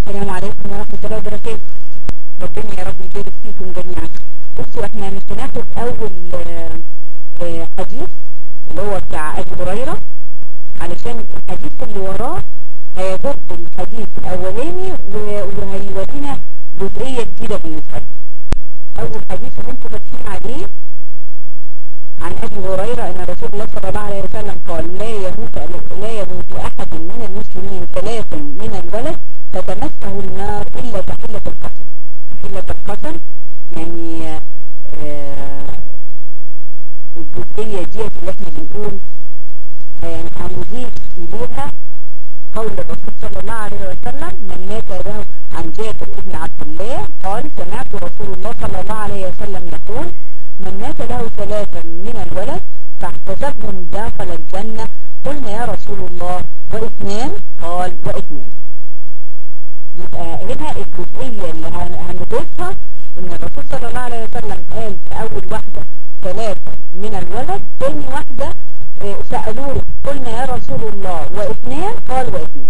السلام عليكم ورحمة الله وبركاته ربنا يا رب يبارك فيكم جميعا بصوا احنا مش هناخد اول آه، آه، حديث اللي هو بتاع ابي هريرة علشان الحديث اللي وراه هيضد الحديث الاولاني و- وهيورينا جزئية جديدة بالنسبة لنا اول حديث اللي انتم فاتحين عليه عن ابي هريرة ان رسول الله صلى الله عليه وسلم قال لا يموت لا يموت احد من المسلمين ثلاث من الولد فتمسه النار الا تحلة القسم تحلة القسم يعني آه، الجزئية ديت اللي احنا بنقول آه، هنضيف اليها قول الرسول صلى الله عليه وسلم من مات له عن جابر بن عبد الله قال سمعت رسول الله صلى الله عليه وسلم يقول من مات له ثلاثا من الولد فاحتسبهم داخل الجنة قلنا يا رسول الله واثنان قال واثنان يبقى هنا الجزئية اللي هن- هنضيفها ان الرسول صلى الله عليه وسلم قال في اول واحدة ثلاثة من الولد ثاني واحدة آه، سألوه قلنا يا رسول الله واثنان قال واثنان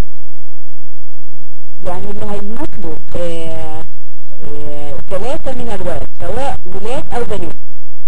يعني اللي هيموت له آه، آه، ثلاثة من الولد سواء ولاد او بنات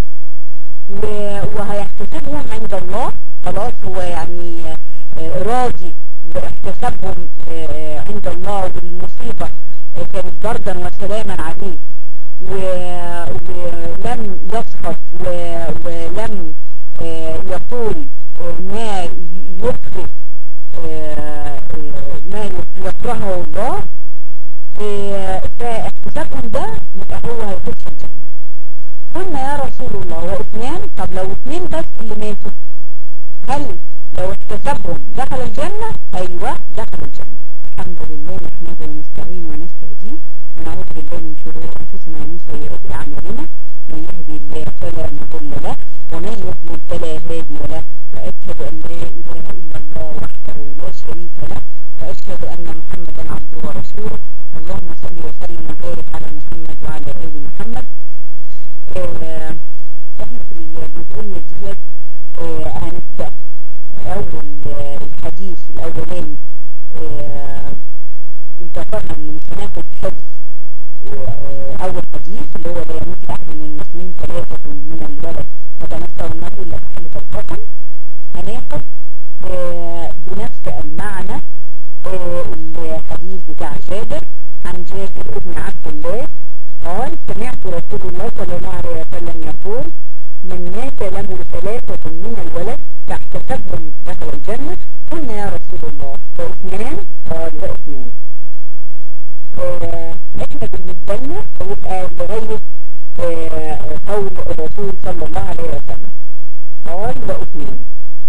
و- وهيحتسبهم عند الله خلاص هو يعني آه، راضي باحتسابهم آه، عند الله والمصيبة آه، كانت بردا وسلاما عليه و- ولم يسخط و- ولم آه، يقول آه، ما يكره آه، آه، ما يكرهه الله آه، فاحتسابهم ده يبقى هو هيخش الجنة قلنا يا رسول الله واثنان طب لو اثنين بس اللي ماتوا هل لو احتسبهم دخل الجنة ايوه دخل الجنة الحمد لله نحمده ونستعين ونستهديه ونعوذ بالله من شرور انفسنا ومن سيئات اعمالنا من يهدي الله فلا مضل له ومن يضلل فلا هادي له واشهد ان لا اله الا الله وحده لا شريك له واشهد ان محمدا عبده ورسوله اللهم صل وسلم وبارك على محمد وعلى ال محمد آه، احنا في الجزئية ديت آه، هنبدأ اول آه، الحديث الاولاني آه، ذكرنا ان مش هناخد حفظ آه، اول حديث اللي هو لا يموت احد من المسلمين ثلاثة من الولد فتمسه النار الا تحلة القسم هناخد آه، بنفس المعنى آه، الحديث بتاع جابر عن جابر ابن عبد الله قال سمعت رسول الله صلى الله عليه وسلم يقول من مات له ثلاثة من الولد فاحتسبهم دخل الجنة قلنا يا رسول الله واثنان قال واثنان آه، احنا بالنسبة لنا هيبقى لغاية آه، قول الرسول صلى الله عليه وسلم قال واثنان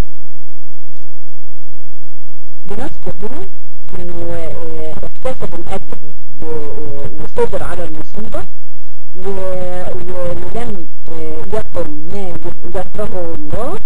بنذكر هنا انه آه، احتسب الاجر و- وصبر على المصيبة و- ولم آه، يقل ما يكرهه الله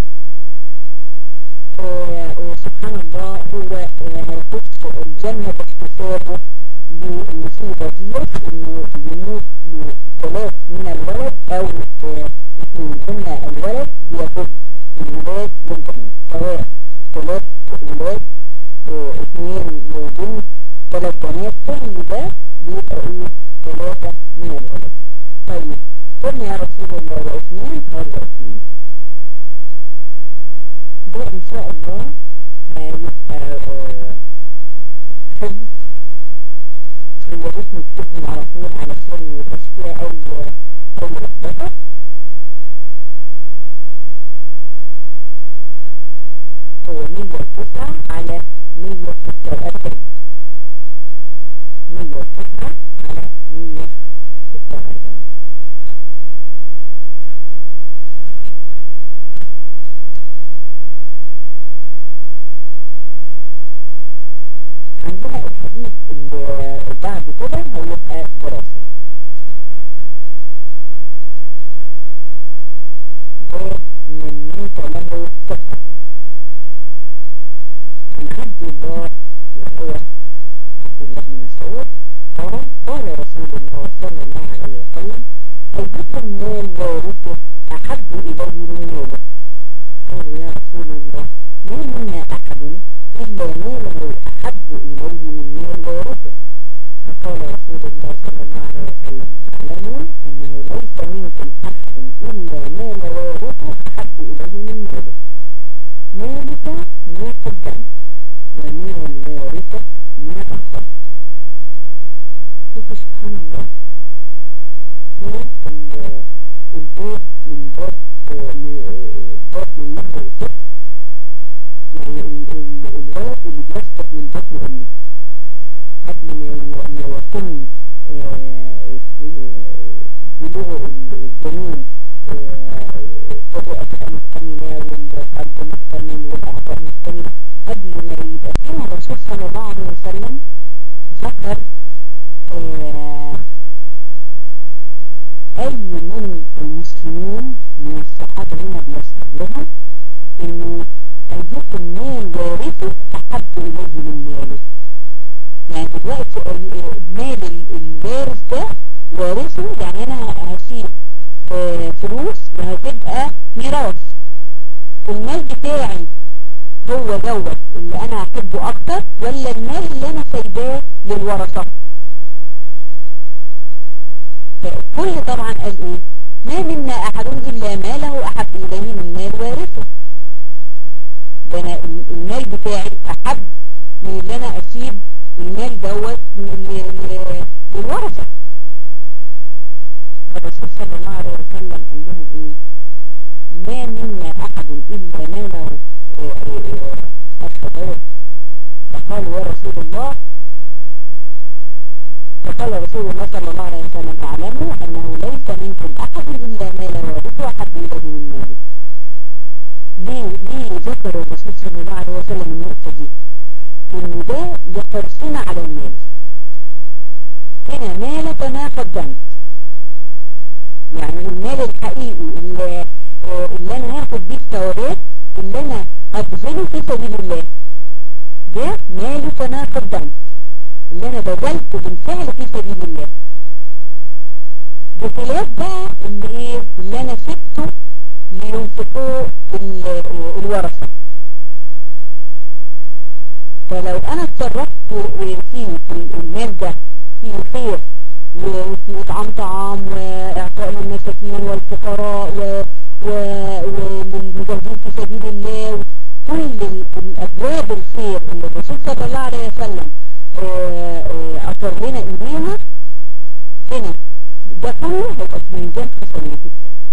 آه، وسبحان الله هو آه، هيخش الجنة باحتسابه بالمصيبة ديت انه يموت له ثلاث من الولد او آه، اثنين قلنا الولد بيكون الولاد والبنات سواء ثلاث ولاد آه، اثنين بنت ثلاث بنات كل ده بيبقى ايه ثلاثة من الولد طيب قلنا يا رسول الله واثنين قال واثنين ده ان شاء الله هيبقى آه، حفظ اللي ريت نكتبهم على طول علشان ميبقاش فيها اي اي لخبطه هو 109 على 146 109 على 146 عندنا الحديث اللي بعد كده هيبقى دراسة ده من مات له ستة عن عبد الله وهو عبد الله بن مسعود قال قال رسول الله صلى الله عليه وسلم أيكم مال وارثه أحب إليه من ماله قالوا يا رسول الله ما منا أحد إلا ماله أحب إليه من مال وارثه ليس منكم أحد إلا مال وارثه أحب إليه من ماله مالك ما قدمت ومال وارثك ما أخر شوفوا سبحان الله الباب من باب باب من نهر الفقه يعني الولد اللي بيسقط من بطن أمه قبل ما يتم بلوغ الجنين الرئة مكتملة والقلب مكتمل والأعضاء مكتملة قبل ما يبقى فيها الرسول صلى الله عليه وسلم ذكر أي من المسلمين من الصحابة هنا بيصحب لهم إنه أيكم مال وارثه أحب إليه من ماله يعني دلوقتي مال الوارث ده وارثه يعني أنا هسيب فلوس وهتبقى ميراث المال بتاعي هو دوت اللي أنا أحبه أكتر ولا المال اللي أنا سايباه للورثة فكل طبعا قال ايه ما منا احد الا ماله احب اليه من مال وارثه ده انا المال بتاعي احب من اللي انا اسيب المال دوت للورثه فالرسول صلى الله عليه وسلم قال لهم ايه ما منا احد الا ماله الفضائل فقالوا يا رسول الله فقال رسول الله صلى الله عليه وسلم اعلموا انه ليس منكم احد الا مال وارثه احب اليه من ماله ليه ليه ذكر الرسول صلى الله عليه وسلم النقطه دي ان ده لحرصنا على المال هنا مالك ما قدمت يعني المال الحقيقي اللي, اللي انا هاخد بيه الثوابات اللي انا ابذله في سبيل الله ده مالك ما قدمت اللي انا بذلته بالفعل في سبيل الله بخلاف بقى اللي ايه اللي انا سبته لينفقوه الورثه فلو انا اتصرفت فيه في المال ده في خير وفي اطعام طعام واعطاء للمساكين والفقراء و والمجاهدين في سبيل الله كل الابواب الخير اللي الرسول صلى الله عليه وسلم أصر لنا إليها هنا ده كله هيبقى في ميزان حسناتك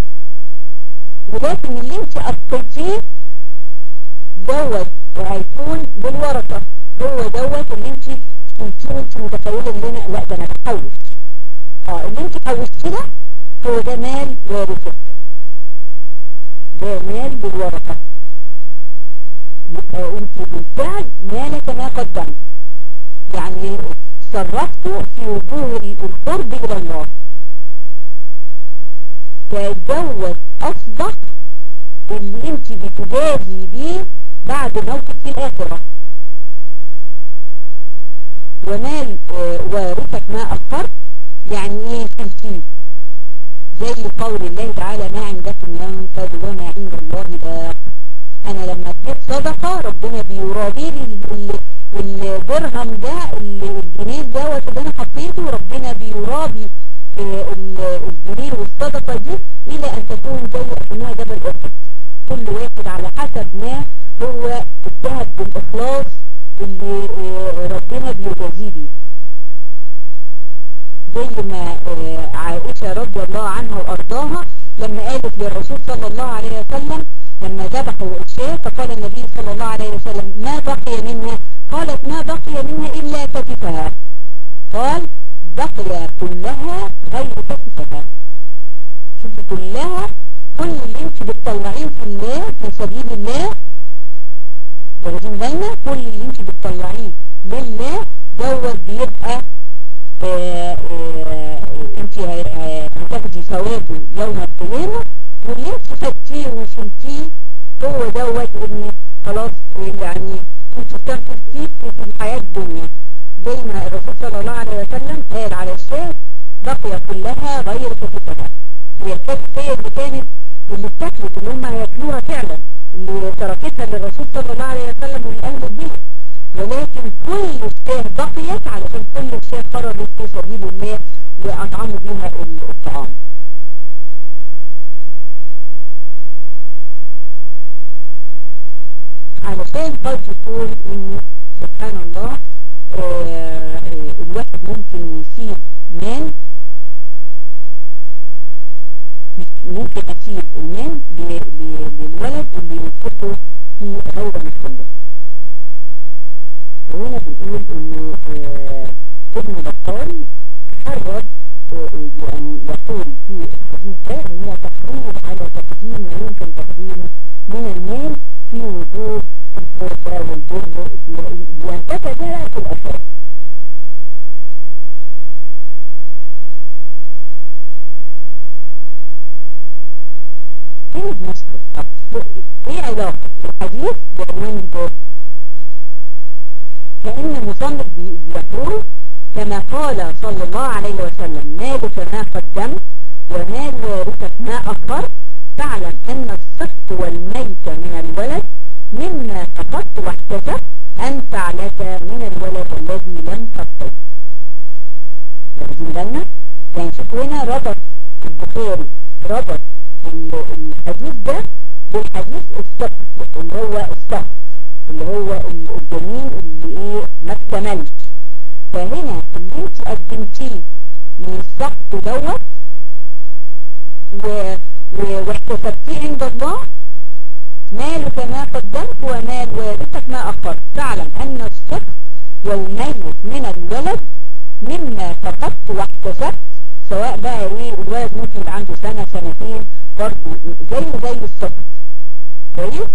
ولكن اللي انت أبقيتيه دوت هيكون بالورقة هو دوت اللي انت شلتيه انت متخيلة اللي انا لا ده انا بحوش اه اللي انت حوشتيه ده هو ده مال وارثك ده مال بالورقة يبقى انت بالفعل مالك ما قدمت يعني صرفته في وجوه القرب الى الله فدوت اصبح اللي انت بتجازي بيه بعد موتك في الاخرة ومال وارثك ما اخرت يعني ايه شلتيه زي قول الله تعالى ما عندكم ينفد وما عند الله باق انا لما اديت صدقة ربنا بيرابي لي الدرهم ده الجنيه دوت اللي انا حطيته ربنا بيرابي الجنيه والصدقة دي الى ان تكون زي اكنها جبل احد كل واحد على حسب ما هو اجتهد بالاخلاص اللي ربنا بيجازيه بيه زي ما عائشة رضي الله عنها وارضاها لما قالت للرسول صلى الله عليه وسلم لما ذبحوا الشاة فقال النبي صلى الله عليه وسلم ما بقي منها قالت ما بقي منها إلا كتفها قال بقي كلها غير كتفها شوف كلها كل اللي انت بتطلعيه في الله في سبيل الله واخدين بالنا كل اللي انت بتطلعيه لله دوت بيبقى اه اه انت هتاخدي ثوابه يوم القيامة واللي انت خدتيه وشلتيه هو دوت ان خلاص يعني انت استنفذتيه في الحياة الدنيا زي ما الرسول صلى الله عليه وسلم قال على الشاة بقي كلها غير كفتها هي الكتف هي اللي كانت اللي اتاكلت اللي هم هياكلوها فعلا اللي تركتها للرسول صلى الله عليه وسلم ولأهل البيت ولكن كل الشاه بقيت علشان كل الشاه خرجت في سبيل الله وأطعموا بها الطعام قد يقول انه سبحان الله آه الواحد ممكن يسيب مال ممكن اسيب المال للولد اللي ينفقه في غير محله وهنا بنقول انه آه ابن بطال حرض يعني يقول في الحديث ده ان هو تحريض على تقديم ما يمكن تقديمه من المال في وجود القربى والبر بينتفع بها في الأساس كيف نذكر طب ايه علاقة الحديث بعنوان الباب كأن المصنف بيقول كما قال صلى الله عليه وسلم مالك ما قدمت ومال وارثك ما أخرت تعلم أن السقط والميت من الولد مما فقدت واحتسبت أنفع لك من الولد الذي لم تفقد واخدين بالنا؟ يعني شوفوا هنا ربط البخاري ربط الحديث ده بالحديث السقط اللي هو السقط اللي هو الجنين اللي ايه ما اكتملش فهنا اللي انت قدمتيه من السقط دوت واحتسبتيه عند الله مالك ما قدمت ومال وارثك ما أخرت تعلم أن السقط والميت من الولد مما فقدت واحتسبت سواء بقى ايه الولد ممكن يبقى عنده سنة سنتين برضه زيه زي السقط كويس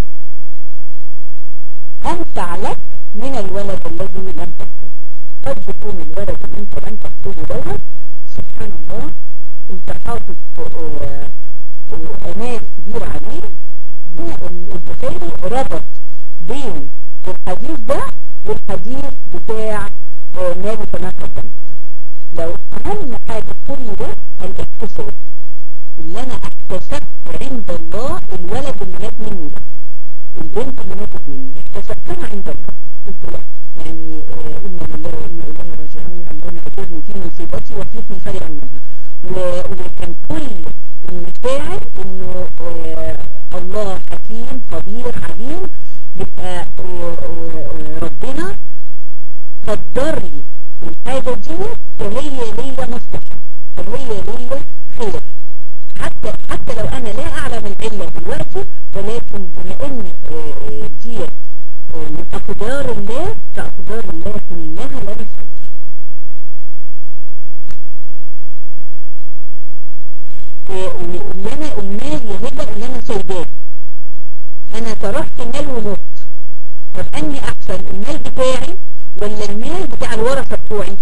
أنفع لك من الولد الذي لم تفقد قد يكون الولد اللي انت لم تفقده دوت سبحان الله انت حاطط امال كبير عليه البخاري ربط بين الحديث ده والحديث بتاع مالك ما قدمت لو اهم حاجة كل ده الاحتساب اللي انا احتسبت عند الله الولد اللي مات مني ده البنت اللي ماتت مني احتسبتها عند الله قلت لا يعني إنا لله وإنا إليه راجعون اللهم أجرني في مصيبتي وفيتني خيرا منها وكان كل المشاعر إنه الله حكيم خبير عليم يبقى ربنا قدر لي الحاجة دي فهي ليا مصلحة فهي ليا خير حتى حتى لو انا لا اعلم العلة دلوقتي ولكن بما ان ديت من اقدار الله فاقدار الله كلها لنا خير اللي انا المال يا هبه اللي انا سايباه انا تركت المال ومت طب اني احسن المال بتاعي ولا المال بتاع الورثه بتوعي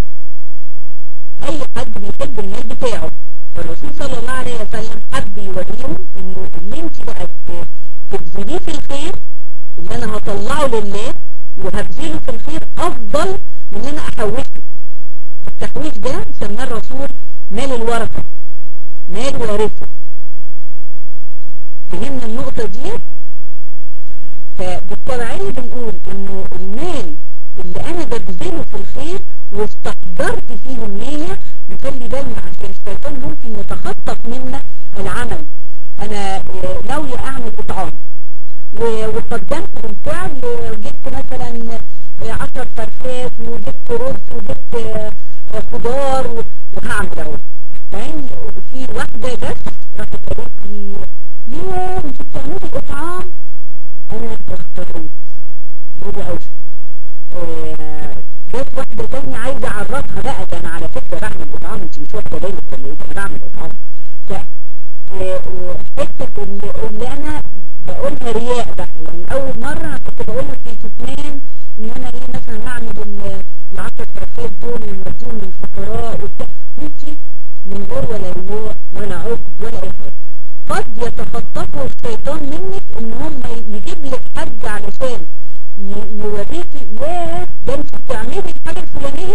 اي حد بيحب المال بتاعه فالرسول صلى الله عليه وسلم حب يوريهم انه اللي انت بقى تبذليه في الخير اللي انا هطلعه لله وهبذله في الخير افضل من ان انا احوشه التحويش ده سماه الرسول مال الورثه مال وارثه فهمنا النقطة دي فبالتبعية بنقول انه المال اللي انا ببذله في الخير واستحضرت فيه النية نخلي بالنا عشان الشيطان ممكن يتخطف منا العمل انا ناوية اعمل اطعام وقدمت بالفعل وجبت مثلا عشر فرخات وجبت رز وجبت خضار وهعمل اهو فاهم في واحدة بس راحت قالت لي ليه انت بتعملي اطعام انا اخترت بدي عيش جت واحدة تانية عايزة اعرفها بقى ده انا على فكرة بعمل اطعام انت مش واخدة بالك ولا ايه ده انا بعمل اطعام ف حتة اللي, اللي انا بقولها رياء بقى يعني اول مرة كنت بقولها في كتمان ان انا ايه مثلا اعمل العشر فرقات دول ونوديهم للفقراء وبتاع انت من غير ولا رياء ولا عقد ولا اي حاجة قد يتخطفوا الشيطان منك ان هم يجيب لك حد علشان يوريكي ياه ده انت بتعملي الحاجة الفلانية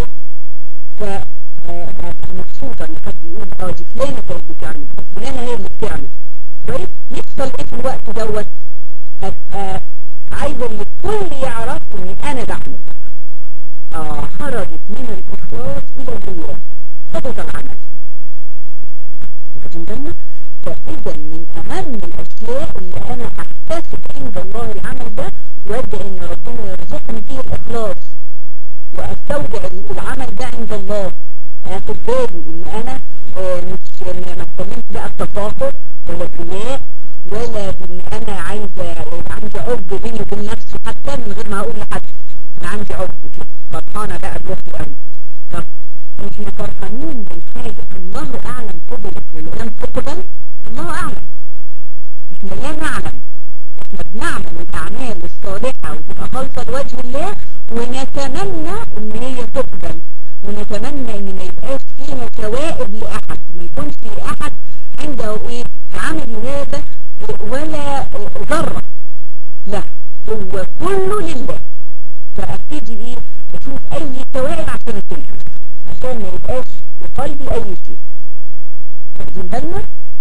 فهبقى مبسوطة ان حد يقول اه دي فلانة كانت بتعمل فلانة هي اللي بتعمل طيب يحصل ايه في الوقت دوت هبقى عايزة ان الكل يعرف ان انا بعمل اه خرجت من الاخلاص الى الرياء خطط العمل واخدين بالنا فاذا من اهم الاشياء اللي انا احتسب عند الله العمل ده وادعي ان ربنا يرزقني فيه الاخلاص واستودع العمل ده عند الله اخد بالي ان انا آه مش ما اتكلمش بقى بتفاخر ولا بناء ولا بان انا عايزه يبقى عندي عقد بيني وبين نفسي حتى من غير ما اقول لحد انا عندي عقد كده فرحانه بقى بروحي قوي طب احنا فرحانين بالحاجه الله اعلم قبلت ولا لم تقبل الله اعلم احنا لا نعلم احنا بنعمل الاعمال الصالحه وتبقى خالصه لوجه الله ونتمنى ان هي تقبل ونتمنى ان ما يبقاش فيها شوائب لاحد ما يكونش لاحد عنده ايه في عمل هذا ولا ذره لا هو كله لله فابتدي ايه اشوف اي شوائب عشان اشيلها عشان ما يبقاش في قلبي اي شيء واخدين بالنا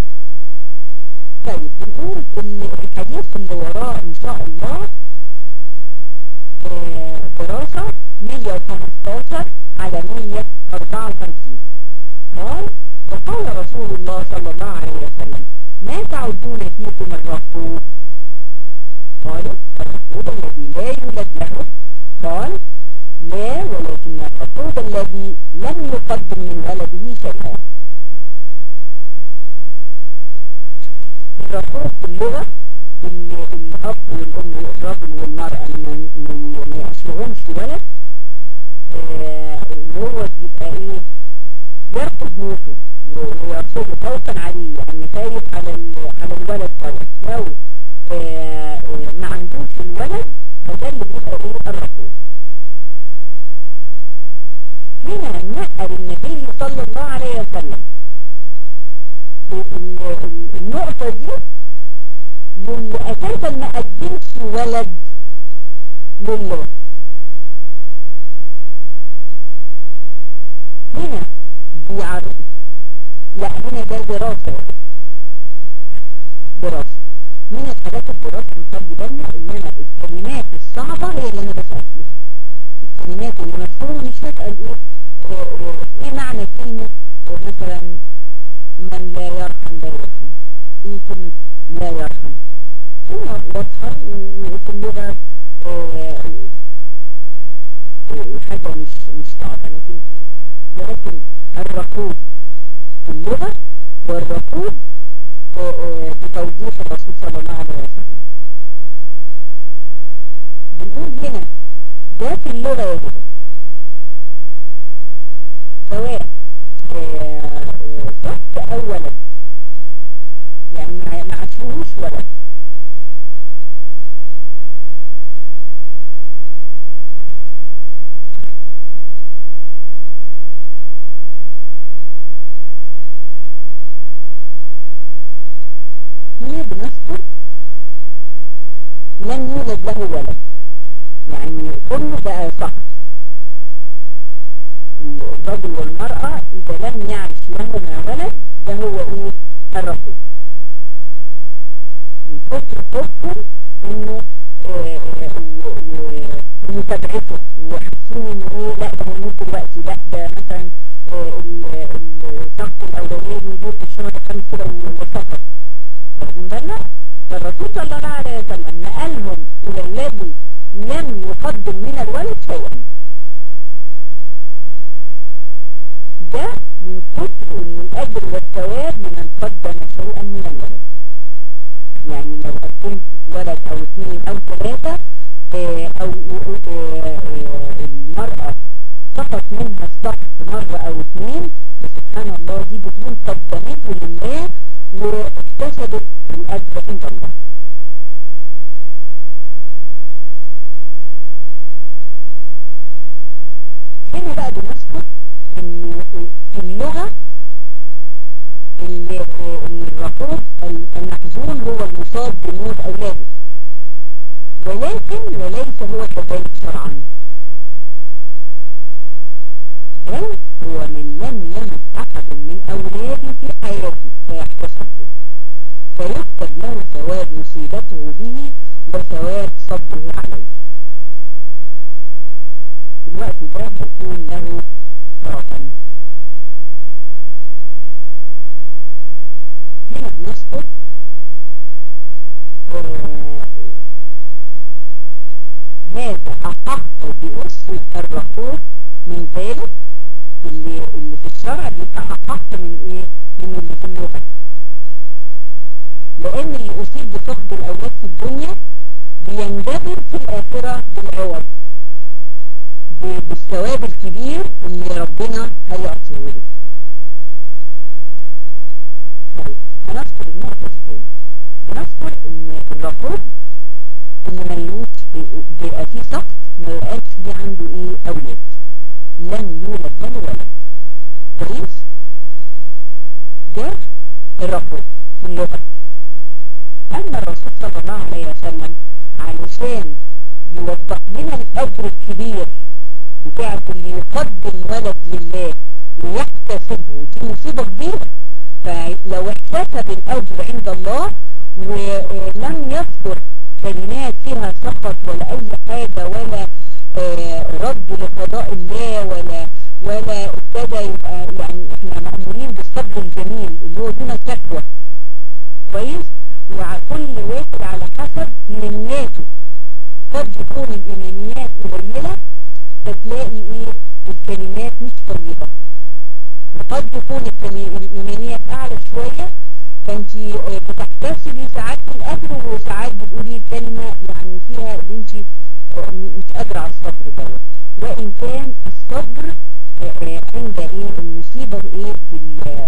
طيب بنقول ان الحديث اللي وراه ان شاء الله آه دراسة 115 على 154 قال وقال رسول الله صلى الله عليه وسلم ما تعدون فيكم الرقوب قالوا الرقوب الذي لا يولد له قال لا ولكن الرقوب الذي لم يقدم من ولده شيئا الرقوب في اللغة الأب والأم الرجل والمرأة ما يعشرهمش ولد هو بيبقى ايه يرقب موته ويرصده خوفا عليه يعني خايف على على الولد دوت لو آه ما عندوش الولد فده اللي بيبقى ايه الرقوب هنا نقل النبي صلى الله عليه وسلم النقطة دي للي اساسا ما قدمش ولد لله هنا بيعرف لا هنا ده دراسة دراسة من الحاجات الدراسة نخلي بالنا ان انا الكلمات الصعبة هي اللي انا بسأل فيها الكلمات اللي مفهومة مش هسأل ايه ايه معنى كلمة مثلا من لا يرحم لا يرحم ايه كلمة لا يرحم كلمة واضحة وفي اللغة حاجة مش مش صعبة لكن ولكن الرقوب في اللغة والرقوب بتوضيح الرسول صلى الله عليه وسلم بنقول هنا ده في اللغة يا هدى سواء ست أو ولد يعني ما عشروش ولد هنا بنذكر لم يولد له ولد يعني كله بقى صح الرجل والمرأة إذا لم يعش لهما ولد ده هو إيه الرقوب من كتر حبهم إنه ومتابعته وحاسين إنه إيه لا ده هيموت دلوقتي لا ده مثلا الشخص الأولاني بيجيب في الشهر خمس كده وسقط واخدين بالنا فالرسول صلى الله عليه وسلم نقلهم الى الذي لم يقدم من الولد شيئا ده من كتر ان الاجر والثواب لمن قدم شيئا من الولد يعني لو قدمت ولد او اثنين او ثلاثة اه او اه اه المرأة سقط منها السقط مرة او اثنين فسبحان الله دي بتكون قدمته لله واكتسبت الأجر عند الله هنا بقى بنذكر ان في اللغة ان الرقوب المحزون هو المصاب بموت اولاده ولكن وليس هو كذلك شرعا بل هو من لم يمت احد من اولاده في حياته فيحتسب به فيكتب له ثواب مصيبته به وثواب صبره عليه في الوقت ده يكون له شرفا هنا بنذكر هذا أحق باسم الرقوق من ذلك اللي, اللي في الشرع بيبقى أحق من إيه من اللي في اللغة لأن اللي أصيب بفقد الأولاد في الدنيا بينجبر في الآخرة بالعوض بالثواب الكبير اللي ربنا هيعطيه له طيب هنذكر النقطة دي تاني هنذكر ان الرقوب اللي ملوش بيبقى فيه سقط ما يبقاش فيه عنده ايه اولاد لم يولد له ولد كويس ده الرقوب في اللغة اما الرسول صلى الله عليه وسلم علشان يوضح لنا الاجر الكبير بتاعت اللي يقدم ولد لله ويحتسبه دي مصيبة كبيرة فلو احتسب الاجر عند الله ولم يذكر كلمات فيها سخط ولا اي حاجة ولا رد لقضاء الله ولا ولا ابتدى يبقى يعني احنا مأمورين بالصبر الجميل اللي هو دون شكوى كويس وكل واحد على حسب نياته قد يكون الايمانيات قليلة فتلاقي ايه الكلمات مش طيبة وقد يكون الايمانيات اعلى شوية فانت بتحتسبي ساعات الاجر وساعات بتقولي كلمة يعني فيها اللي انت مش قادرة على الصبر دوت وان كان الصبر عند ايه المصيبة ايه في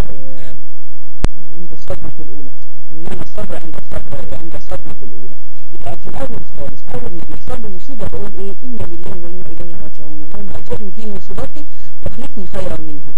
عند الصدمة الاولى انما الصبر عند الصبر عند الصدمة الاولى يبقى في الاول خالص اول ما بيحصل لي مصيبة بقول ايه انا لله وانا اليه راجعون اللهم اجرني في مصيبتي واخلفني خيرا منها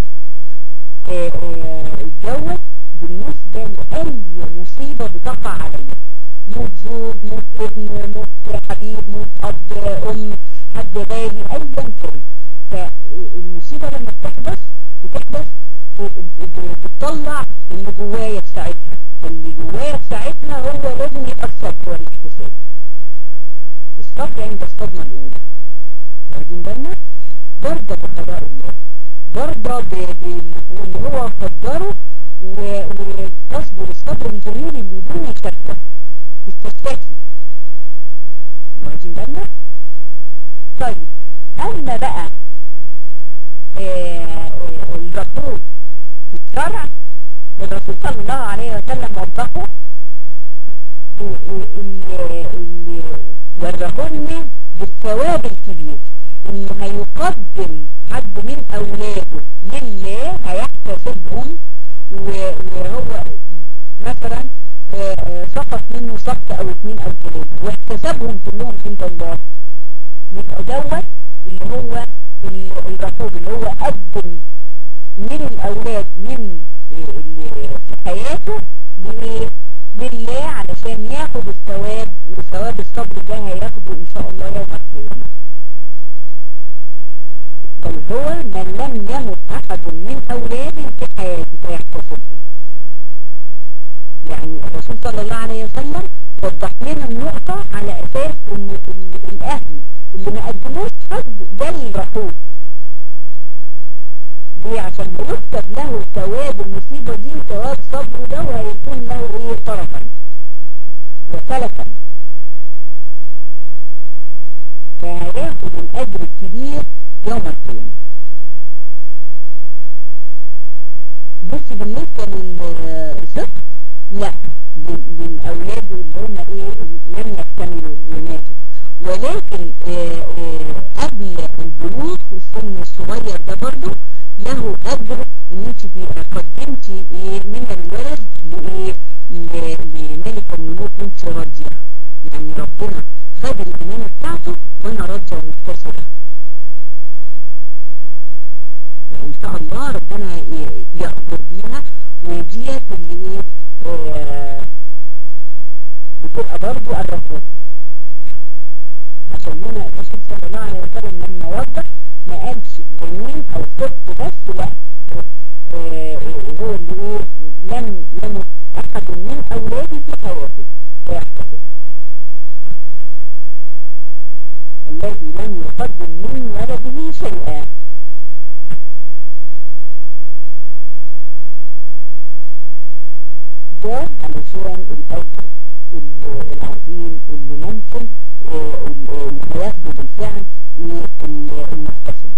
الجوة بالنسبة لأي مصيبة بتقع عليا موت زوج موت ابن موت حبيب موت أب أم حد غالي أيا كان فالمصيبة لما بتحدث بتحدث بتطلع اللي جوايا في ساعتها اللي جوايا في ساعتها هو لازم يبقى الصبر والاحتساب الصبر عند الصدمة الأولى واخدين بالنا برضه بقضاء الله برضه باللي هو قدره وتصبر الصبر الجميل اللي دون شكوى مش تشتكي واخدين بالنا طيب اما بقى الرسول في الشرع الرسول صلى الله عليه وسلم وضحه اللي ورهن بالثواب الكبير اللي هيقدم حد من اولاده لله هيحتسبهم وهو مثلا سقط منه سقط او اثنين او ثلاثة واحتسبهم كلهم عند الله يبقى دوت اللي هو الرسول اللي هو قدم من الاولاد من اللي في حياته لله علشان ياخد الثواب وثواب الصبر ده هياخده ان شاء الله يوم القيامه بل هو من لم يمت احد من اولاده في حياته فيحتسبه يعني الرسول صلى الله عليه وسلم وضح لنا النقطة على اساس ان الاهل اللي ما قدموش حد ده الرسول ليه عشان هيكتب له ثواب المصيبة دي وثواب صبره ده وهيكون له ايه طرفا وسلفا فهياخد الاجر الكبير يوم القيامة بص بالنسبة للصدق لا للأولاد اللي هم ايه لم يكتملوا وماتوا ولكن آآ آآ قبل البلوغ السن الصغير ده برضو له أجر ان انت قدمتي ايه من الولد لايه لملك الملوك وانت راضية يعني ربنا خد الأمانة بتاعته وانا راضية ومكتسبة ان شاء الله ربنا يقدر بيها وديت اللي ايه آه بتبقى برضو الرسول عشان هنا الرسول صلى الله عليه وسلم لما وضح ما قالش جنين او صدق بس لا آه هو اللي ايه لم يمت احد من اولاده في حياته فيحتسب الذي لم يقدم من ولده شيئا ده علشان الأجر العظيم اللي ممكن اللي هياخده بالفعل المحتسب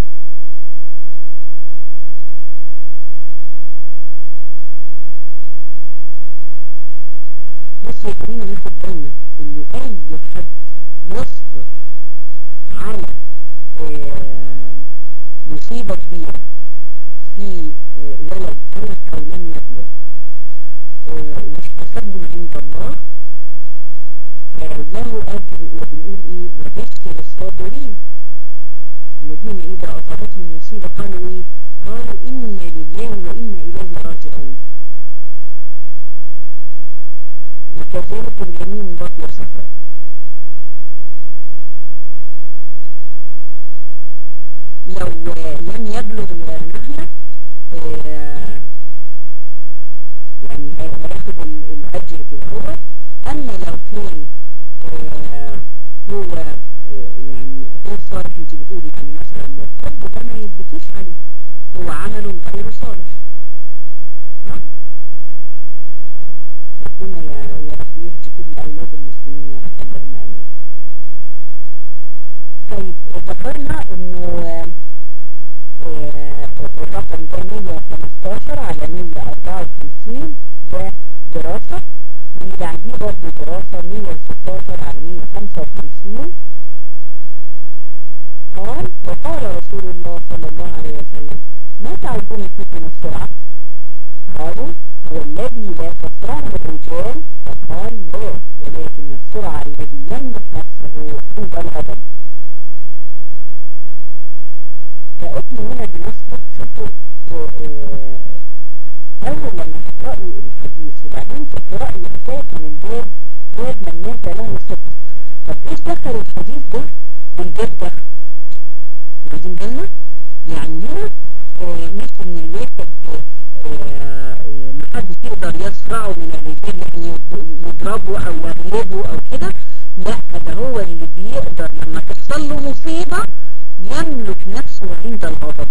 بس خلينا ناخد بالنا انه اي حد يصبر على مصيبة كبيرة في ولد هلك او لم يبلغ واحتسبه عند الله له اجر وبنقول ايه وبشر الصابرين الذين اذا اصابتهم مصيبة قالوا ايه قالوا انا لله وانا اليه راجعون وكذلك اليمين برضه صفاء لو لم يبلغ نهله يعني هياخد الاجر كده هو اما لو كان هو يعني غير صالح انت بتقولي يعني مثلا الحب ده ما يديكيش عليه هو عمل غير صالح ها ربنا يا رب يهدي كل اولاد المسلمين يا رب اللهم امين طيب ذكرنا انه الرقم ده 115 على 154 ده دراسة واللي بعديه برضه دراسة 116 على 155 قال وقال رسول الله صلى الله عليه وسلم ما تعودون فيكم السرعة قالوا هو الذي لا تسرعه الرجال فقال لا ولكن السرعة الذي يملك نفسه عند الغضب فإحنا هنا بنصبر شوفوا أول لما تقرأي الحديث وبعدين تقرأي أساسا الباب باب من مات له صفر طب إيش دخل الحديث ده بالباب ده؟ واخدين بالنا؟ يعني هنا مش إن الواحد محدش يقدر يسرعه من الرجال يعني يضربه أو يغلبه أو كده لا ده هو اللي بيقدر لما تحصل له مصيبة يملك نفسه عند الغضب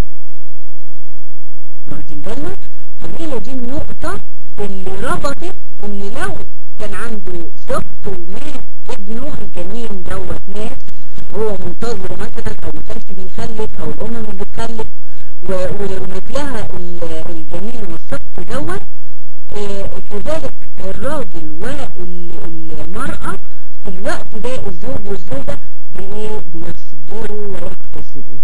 واخدين بالنا فهي دي النقطة اللي ربطت اللي لو كان عنده سقط ومات ابنه الجنين دوت مات وهو منتظر مثلا او ما كانش بيخلف او الام مش بتخلف ومات لها الجنين والسقط دوت كذلك الراجل والمرأة في الوقت ده الزوج والزوجة بايه بيصبروا ويحتسبوا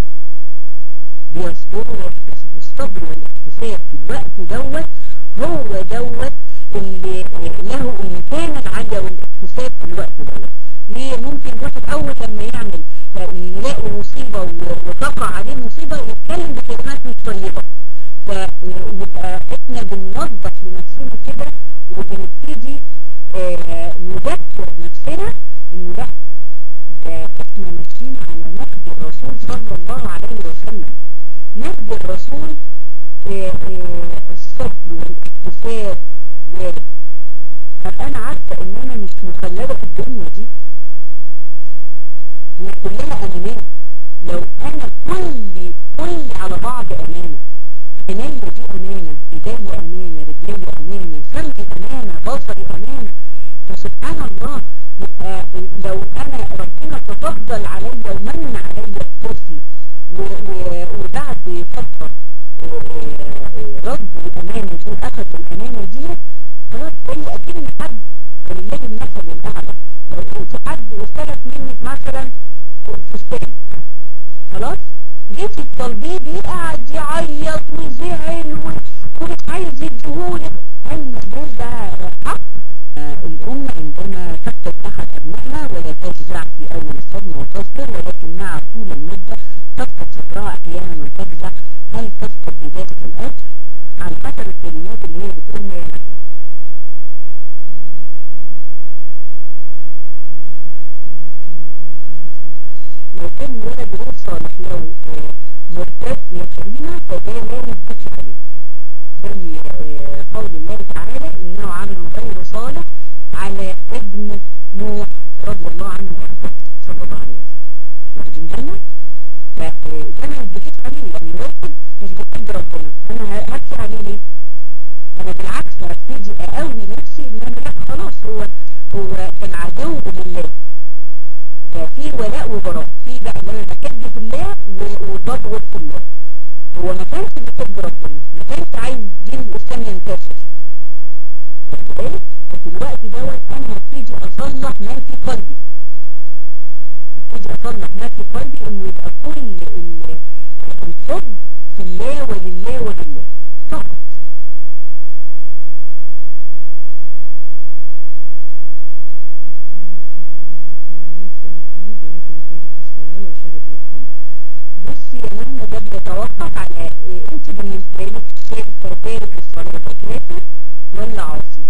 بيصبروا ويحتسبوا الصبر والاحتساب في الوقت دوت هو دوت اللي له المكانة العالية والاحتساب في الوقت دوت ليه ممكن الواحد اول لما يعمل يلاقي مصيبة وتقع عليه مصيبة يتكلم بكلمات مش طيبة فيبقى احنا بنوضح لنفسنا كده وبنبتدي اه نذكر نفسنا انه لا ده احنا ماشيين على نهج الرسول صلى الله عليه وسلم نهج الرسول اه اه الصبر والاحتساب و طب انا عارفه ان انا مش مخلده في الدنيا دي هي كلها امانات لو انا كل كل على بعض امانه عيني دي امانه ايدي امانه رجلي امانه سمعي امانه بصري امانه فسبحان الله يبقى لو انا ربنا تفضل عليا ومن عليا الطفل وبعد فتره رد الامانه دي واخذ الامانه دي خلاص زي اكن حد ولله المثل الاعلى لو انت حد استلف منك مثلا فستان خلاص جيتي تطلبيه بيقعد يعيط ويزعل ومش عايز يديهولك هل ده حق الأم عندما تفقد أحد أبنائها ولا تجزع في أول الصدمة وتصبر ولكن مع طول المدة تفقد صبرها أحيانا وتجزع هل تفقد بذلك الأجر على حسب الكلمات اللي هي بتقولها يا نحن لو كان الولد غير صالح لو مرتد يتيمة فده لا يدفع عليه زي قول الله تعالى انه عمل غير صالح على ابن نوح رضي الله عنه وارضاه صلى الله عليه وسلم واخدين بالنا فده ما يدفعش عليه يعني الواحد مش بيحب ربنا انا هبكي عليه ليه انا بالعكس هبتدي اقوي نفسي ان انا لا خلاص هو هو كان عدو لله ولاء وبراء في بقى اللي انا بحب في الله وببغض في الله هو ما كانش بيحب ربنا ما كانش عايز دين الاسلام ينتشر بالك ففي الوقت دوت انا هبتدي اصلح ما في قلبي هبتدي اصلح ما في قلبي انه يبقى كل الحب في الله ولله ولله فقط بصي يا مهنا ده بيتوقف على إيه انت بالنسبه لك شايفه تارك الصلاه ده كافر ولا عاصي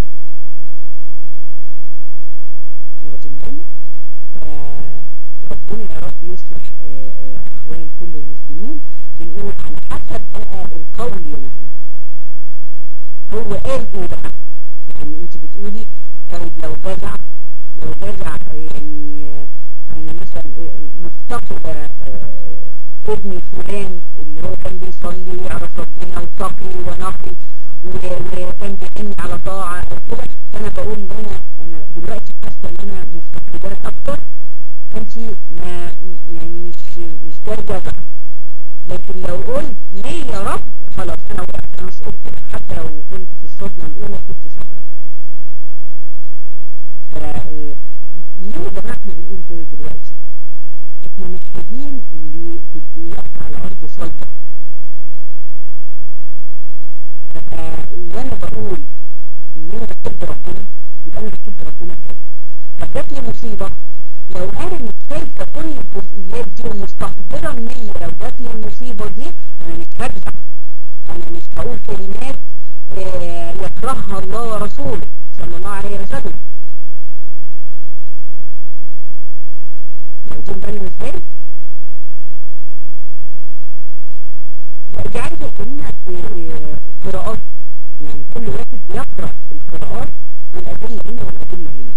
واخدين بالك فربنا يا رب يصلح آه، آه، احوال كل المسلمين بنقول على حسب بقى القول يا مهنا هو قال ايه بقى يعني انت بتقولي طيب لو جزع لو جزع يعني آه، انا مثلا مفتقدة ابني فلان اللي هو كان بيصلي ويعرف ربنا وتقي ونقي وكان بيعني على طاعة كده فانا بقول ان انا انا دلوقتي حاسة ان انا مفتقدات اكتر انت ما يعني مش مش ده الجزع لكن لو قلت ليه يا رب خلاص انا وقعت انا سقطت حتى لو كنت في الصدمة الاولى كنت صابرة ليه يا جماعة احنا بنقول كده دلوقتي احنا محتاجين اللي تبقي واقفة على ارض صلبة وانا بقول ان انا بحب ربنا يبقى انا بحب ربنا كده طب جات لي مصيبة لو انا مش شايفة كل الجزئيات دي ومستحضرة النية لو جات لي المصيبة دي انا مش هجزع انا مش هقول كلمات آه يكرهها الله ورسوله صلى الله عليه وسلم واخدين بالنا ازاي؟ دي عايزة كلمة قراءات يعني كل واحد بيقرأ القراءات والأدلة هنا والأدلة هنا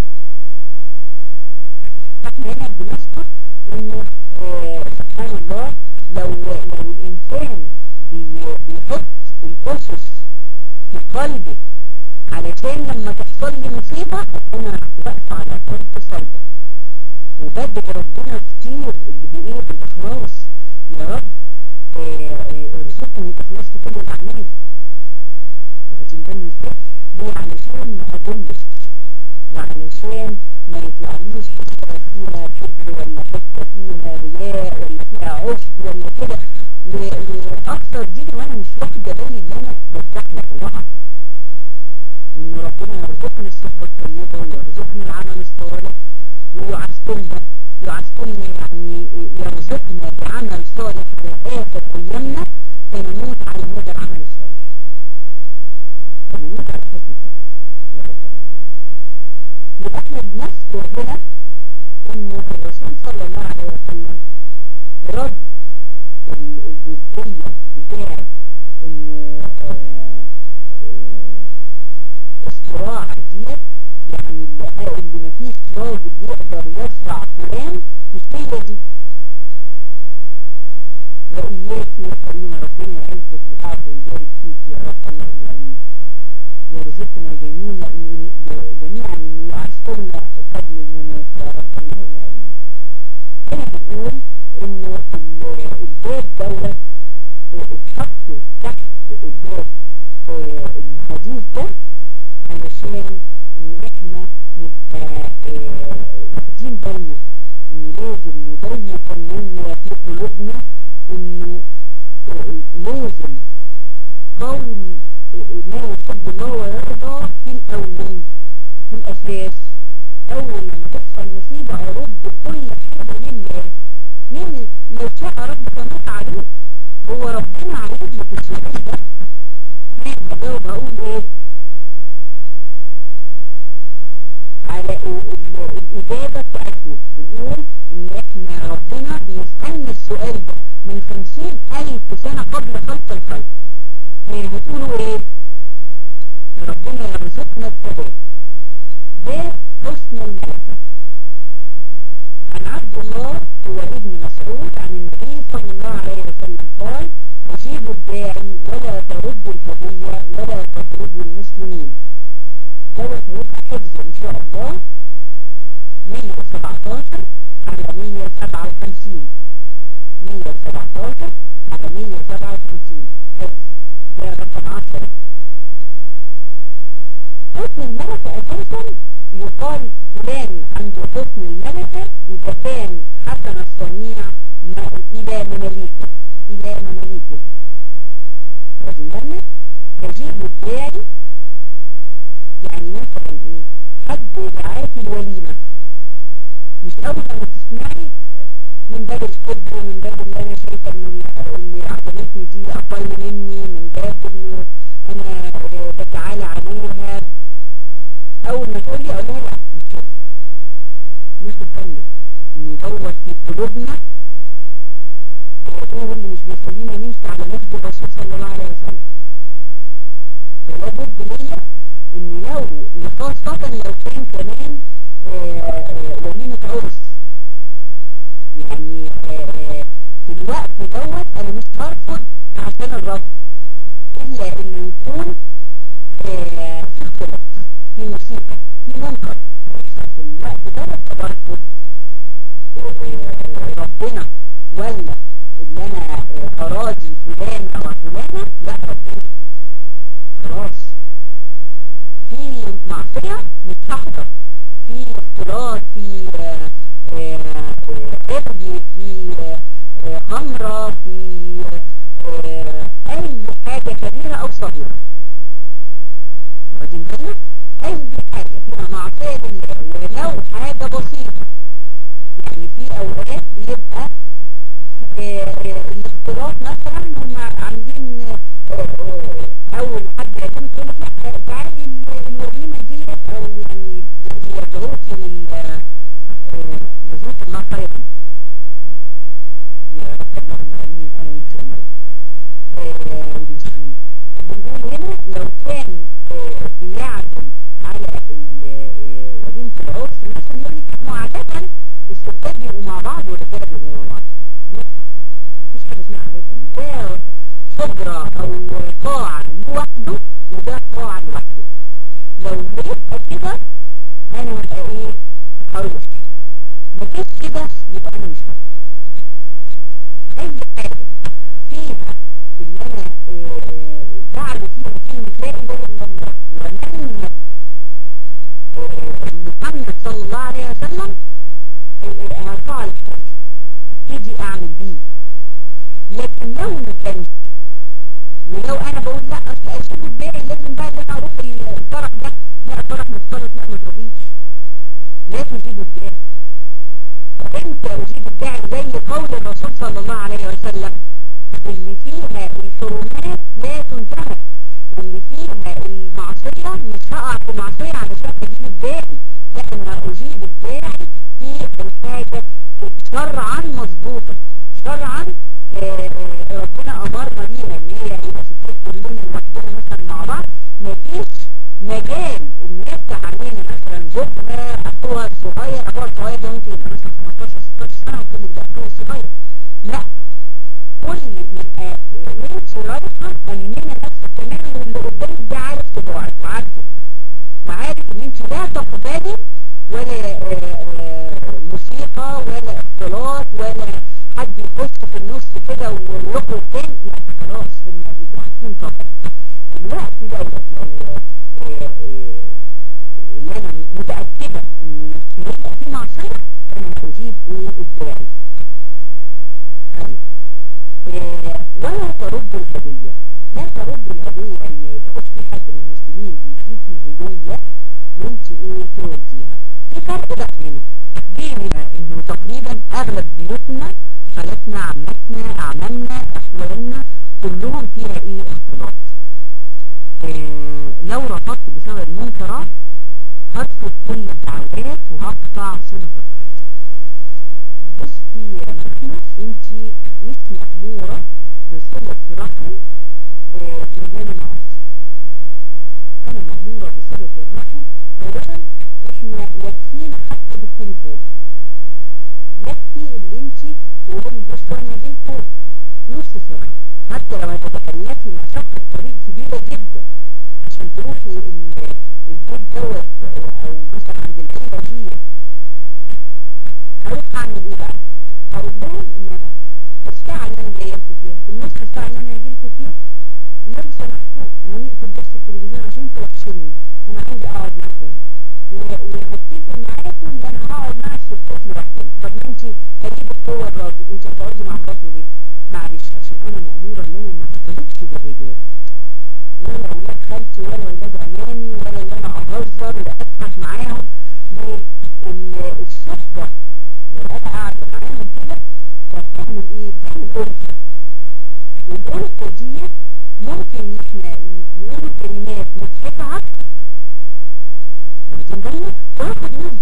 فاحنا هنا بنذكر انه آه سبحان الله لو لو الانسان بي بيحط الاسس في قلبه علشان لما تحصل لي مصيبة انا واقفة على ارض صلبة وبدعي ربنا كتير اللي بيقول بالاخلاص يا رب ارزقني الاخلاص في كل الاعمال واخدين بالنا ازاي؟ ليه علشان ما اضلش وعلشان ما يطلعليش حته فيها كبر ولا حته فيها رياء ولا فيها عشب ولا كده واكثر دي وانا مش واخده بالي ان انا بتزحلق وبقع ان ربنا يرزقني الصحه الطيبه ويرزقني العمل الصالح ويعسكرنا يعسكرنا يعني يرزقنا بعمل صالح على آخر أيامنا فنموت على هذا العمل الصالح فنموت على حسن صالح يا رب العالمين يبقى احنا بنذكر هنا انه الرسول صلى الله عليه وسلم رد الجزئية بتاعة انه الصراع ديت يعني اللي, اللي مفيش راجل يقدر يصرع فلان مش هي دي وإياك يا كريم ربنا يعزك بالعافية ويبارك فيك يا رب اللهم آمين يرزقنا جميعا جميعا انه يعسكرنا قبل الممات يا رب اللهم آمين هنا بنقول انه الباب دوت اتحط تحت الباب الحديث ده علشان ان احنا نبقى واخدين بالنا ان لازم نبين النية في قلوبنا انه لازم قول ما يحب الله ويرضى في الاول في الاساس اول لما تحصل مصيبة ارد كل حاجة لله مين لو شاء ربك ما فعلوه هو ربنا عايز لك السؤال ده انا هجاوب هقول ايه على الإجابة بتاعتنا بنقول إن إحنا ربنا بيسألنا السؤال ده من خمسين ألف سنة قبل خلق الخلق هي هتقولوا إيه؟ ربنا يرزقنا الثبات ده حسن الملكة عن عبد الله هو ابن مسعود عن النبي صلى الله عليه وسلم قال أجيبوا الداعي ولا تردوا الهدية ولا تطردوا المسلمين دوت هيبقى حفظ ان شاء الله 117 على 157 117 على 157 حفظ ده رقم 10 حسن الملكة أساسا يقال فلان عنده حسن الملكة إذا كان حسن الصنيع إلى مماليكه إلى مماليكه واخدين بالنا تجيب الداعي يعني مثلا إيه حد دعاك الوليمة مش أول لما تسمعي من باب الكبر من باب اللي أنا شايفة إنه اللي عجبتني دي أقل مني من باب إنه أنا بتعالى عليها أول ما تقول لي أقول لها لا مش كده ناخد بالنا ندور في قلوبنا ايه اللي مش بيخلينا نمشي على نهج الرسول صلى الله عليه وسلم فلا بد ليا ان لو وخاصة لو كان كمان وليمة عرس يعني في الوقت دوت انا مش هرفض عشان الرفض الا ان يكون في اختلاط في موسيقى في منكر يحصل في الوقت دوت فبرفض ربنا ولا اللي انا اراضي فلانة وفلانة لا ربنا خلاص في معصية مش هحضر في اختلاط في ارجي في خمرة في اي حاجة كبيرة او صغيرة واخدين بالنا اي حاجة فيها معصية لله ولو حاجة بسيطة يعني في اوقات بيبقى الاختلاط مثلا هم عاملين اول حد قدام تقول لك لا تعالي الوليمه ديت او يعني يدعوكي لل جزاك الله خيرا يا رب اللهم امين انا وانت يا والمسلمين بنقول هنا لو كان بيعزم على وليمه العرس مثلا يقول لك ما عاده الستات بيبقوا مع بعض والرجاله بيبقوا مع بعض لا مفيش حاجه اسمها عاده ده حجره او قاعه لوحده وده قاعه لوحده لو هيبقى كده انا هبقى ايه هروح مفيش كده يبقى انا مش هروح اي حاجه فيها اللي انا جعله فيها كلمه لا اله الا الله ومنهج محمد صلى الله عليه وسلم هرفع الحج ابتدي اعمل بيه لكن لو ما كانش ولو انا بقول لا اصل اشوف البيع لازم بقى ان انا اروح الفرح ده لا فرح مختلط لا ما تروحيش لا تجيب البيع فانت اجيب الداعي زي قول الرسول صلى الله عليه وسلم اللي فيها الحرمات لا تنتهك اللي فيها المعصية مش هقع في معصية علشان اجيب الداعي لا انا اجيب الداعي في الحاجة شرعا مظبوطة شرعا ربنا امرنا بيها ان هي يبقى ستات كلنا لوحدنا مثلا مع بعض مفيش مجال ان يفتح علينا مثلا زوجها اخوها الصغير اخوها الصغير ده ممكن يبقى مثلا 15 16 سنه وكل ده اخوها الصغير لا كل يبقى انت رايحه امنه نفسك تماما واللي قدامك ده عارف طباعك وعارفه وعارف ان انت لا تقبلي ولا موسيقى ولا اختلاط ولا حد يخش في النص كده ويخرج تاني لا خلاص هم يبقوا عارفين طبعا الوقت دوت لو اللي انا متأكدة ان مش هيبقى في معصية انا هجيب ايه الداعي طيب ولا ترد الهدية لا ترد الهدية يعني ما يبقاش في حد من المسلمين بيديكي هدية وانت ايه ترديها في فرق بقى هنا بيننا انه تقريبا اغلب بيوتنا خالتنا عمتنا اعمامنا احوالنا كلهم فيها ايه اختلاط اه لو رفضت بسبب المنكرات هرفض كل الدعوات وهقطع صلة الرحم بصي يا مرحمة انت مش مأمورة بصلة رحم اه مليانة معاصي انا مأمورة بصلة الرحم اولا احنا يكفينا حتى بالتليفون يكفي اللي انت تقولي بشوية بينكم نص ساعة حتى لو هتتكلفي مشقة طريق كبيرة جدا عشان تروحي البيت دوت او مثلا عند العيلة دي هروح اعمل ايه بقى هقول لهم ان انا الساعة اللي انا جايه لكم فيها في النص الساعة اللي انا هاجي لكم فيها لو سمحتوا هنقفل بس التلفزيون عشان انتوا وحشيني انا عايزة اقعد معاكم وهتفق معاكم ان انا هقعد مع الستات لوحدنا طب ما انت هجيبك هو الراجل انت هتقعدي مع مراته ليه؟ معلش عشان انا مأمورة ان انا ما هختلطش بالرجال ولا ولاد خالتي ولا ولاد عمامي ولا ان انا اهزر واضحك معاهم الصحبة لو انا قاعدة معاهم كده فبتعمل ايه؟ بتعمل ألفة والألفة دي ممكن احنا نقول كلمات مضحكة واخدين بالنا واخد وزن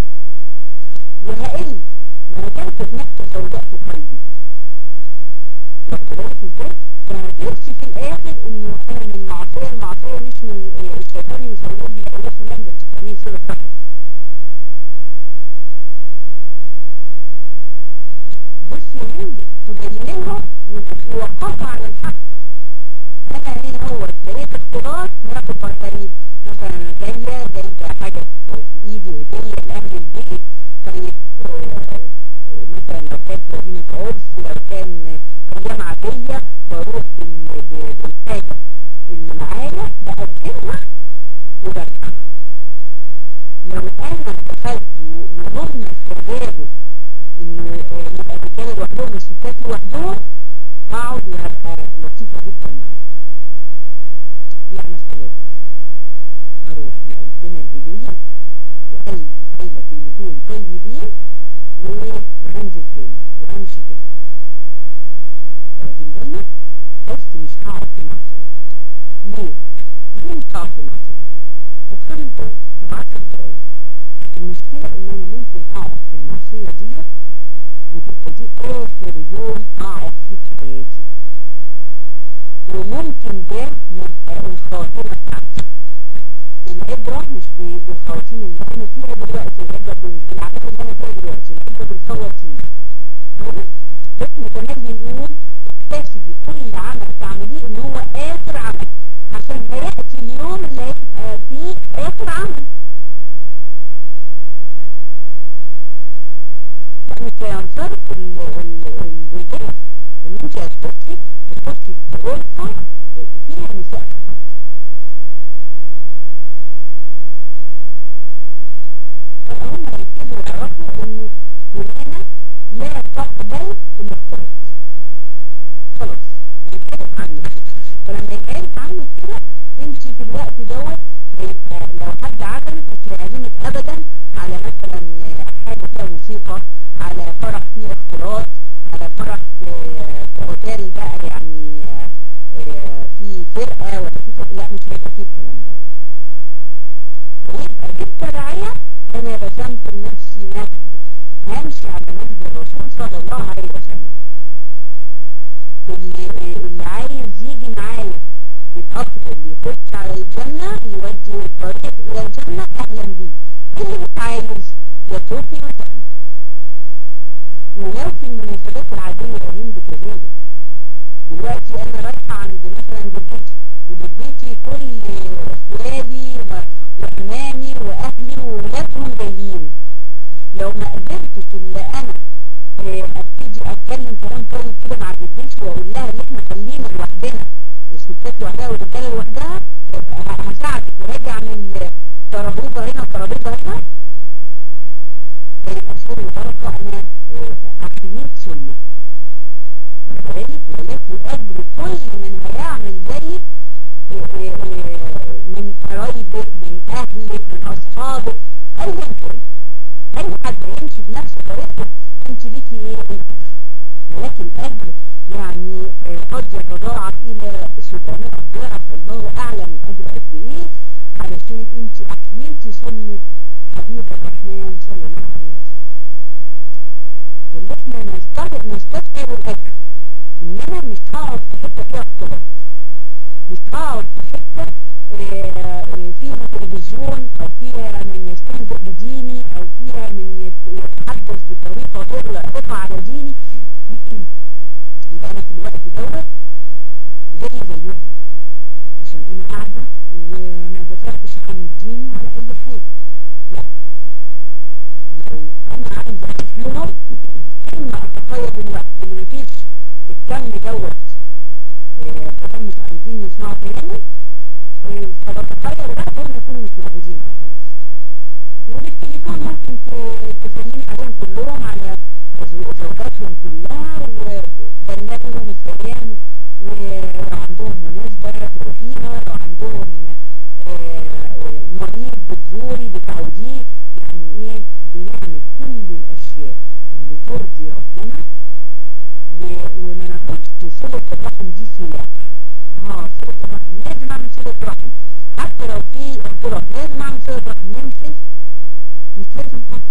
وهقل وهتنفذ نفسه سوداء في قلبي واخد بالك ازاي؟ فهترسي في الاخر انه انا من معصية المعصية مش من الشيطان يصور لي لا يا فلان ده انت بتعملي صلة رحم بصي هند تبيني لهم وتبقي وقفة على الحق انا هنا هو لقيت اختلاط هاخد مرتين مثلا انا جاية جايبة حاجة في ايدي هدية لاهل البيت طيب مثلا لو كانت وليمة عرس لو كان ايام عادية بروح بالحاجة اللي معايا بأكلها وبرجع لو انا دخلت وهم استجابوا انه يبقى الرجاله لوحدهم والستات لوحدهم هقعد وهبقى لطيفه جدا معاهم لا ما استجابوش هروح مقدمه الهديه وقلبي قايله كلمتين طيبين وهنزل تاني وهمشي تاني واخدين بالنا بس مش هقعد في معصيه ليه؟ ليه مش هقعد في معصيه؟ طب خمس دقايق طب 10 دقايق المشكله ان انا ممكن اقعد في المعصيه ديت وتبقى دي آخر يوم أقعد فيه في حياتي وممكن ده يبقى الخاتمة بتاعتي العبرة مش بالخواتيم اللي أنا فيها دلوقتي العبرة مش بالعمل اللي أنا فيها دلوقتي العبرة بالخواتيم احنا كمان بنقول احتسبي كل عمل تعمليه ان هو آخر عمل عشان هيأتي اليوم اللي هيبقى فيه آخر عمل مش هينصرف الرجال لما انت هتخشي هتخشي في غرفة فيها نساء فقط فهم هيبتدوا يعرفوا انه فلانة لا تقبل الاختلاط خلاص هيتعرف عنك فلما يتعرف عنك كده انت في الوقت دوت هيبقى لو حد عزمك مش هيعزمك ابدا على مثلا حاجة فيها موسيقى على فرح فيه اختلاط على فرح في اوتيل بقى يعني في فرقة ولا في فرقة لا مش هيبقى فيه الكلام ده ويبقى بالتبعية انا رسمت لنفسي نهج همشي على نهج الرسول صلى الله عليه وسلم اللي, اللي عايز يجي معايا في القطر اللي يخش على الجنة يودي الطريق الى الجنة اهلا بيه اللي مش عايز يتركني وسهلا ولو في المناسبات العادية يا هند كذلك دلوقتي انا رايحة عند مثلا جدتي وجدتي كل اخوالي وحمامي واهلي وولادهم جايين لو ما قدرتش اللي انا ابتدي اتكلم كلام طيب كده مع جدتي واقول لها ان احنا خلينا لوحدنا الستات لوحدها والرجاله لوحدها هساعدك وهاجي اعمل ترابيزه هنا وترابيزه هنا هيبقى خير وبركه انا احييت سنه وذلك ولكن اجر كل من هيعمل زيك من قرايبك من اهلك من اصحابك ايا كان اي حد يمشي بنفس طريقتك انت ليكي ايه الاجر ولكن اجر يعني قد يتضاعف الى 700 ضعف الله اعلم الاجر قد ايه علشان انت احييتي سنه حبيب الرحمن صلى الله عليه وسلم اللي احنا نستشعر الاجر ان انا مش هقعد في حته فيها اختلاط مش هقعد في حته فيها تلفزيون او فيها من يستهزئ بديني او فيها من يتحدث بطريقه غير لائقه على ديني يبقى انا في الوقت دوت زي زيهم عشان انا قاعده وما دافعتش عن الدين ولا اي حاجه لا لو انا عايز احلهم اما اتخيل الوقت اللي مفيش الكم دوت فهم مش عايزين يسمعوا كلامي فبتخيل بقى دول يكونوا مش موجودين خلاص وبالتليفون ممكن تسلمي عليهم كلهم على زوجاتهم كلها وتنبغي لهم السلام ولو عندهم مناسبة تروحيها لو عندهم مريض بتزوري بتعوديه يعني ايه بنعمل كل الاشياء اللي ترضي ربنا وما ناخدش صلة الرحم دي سلاح اه صلة الرحم لازم اعمل صلة رحم حتى لو في اختلاط لازم اعمل صلة رحم ليه مش لازم مش لازم خالص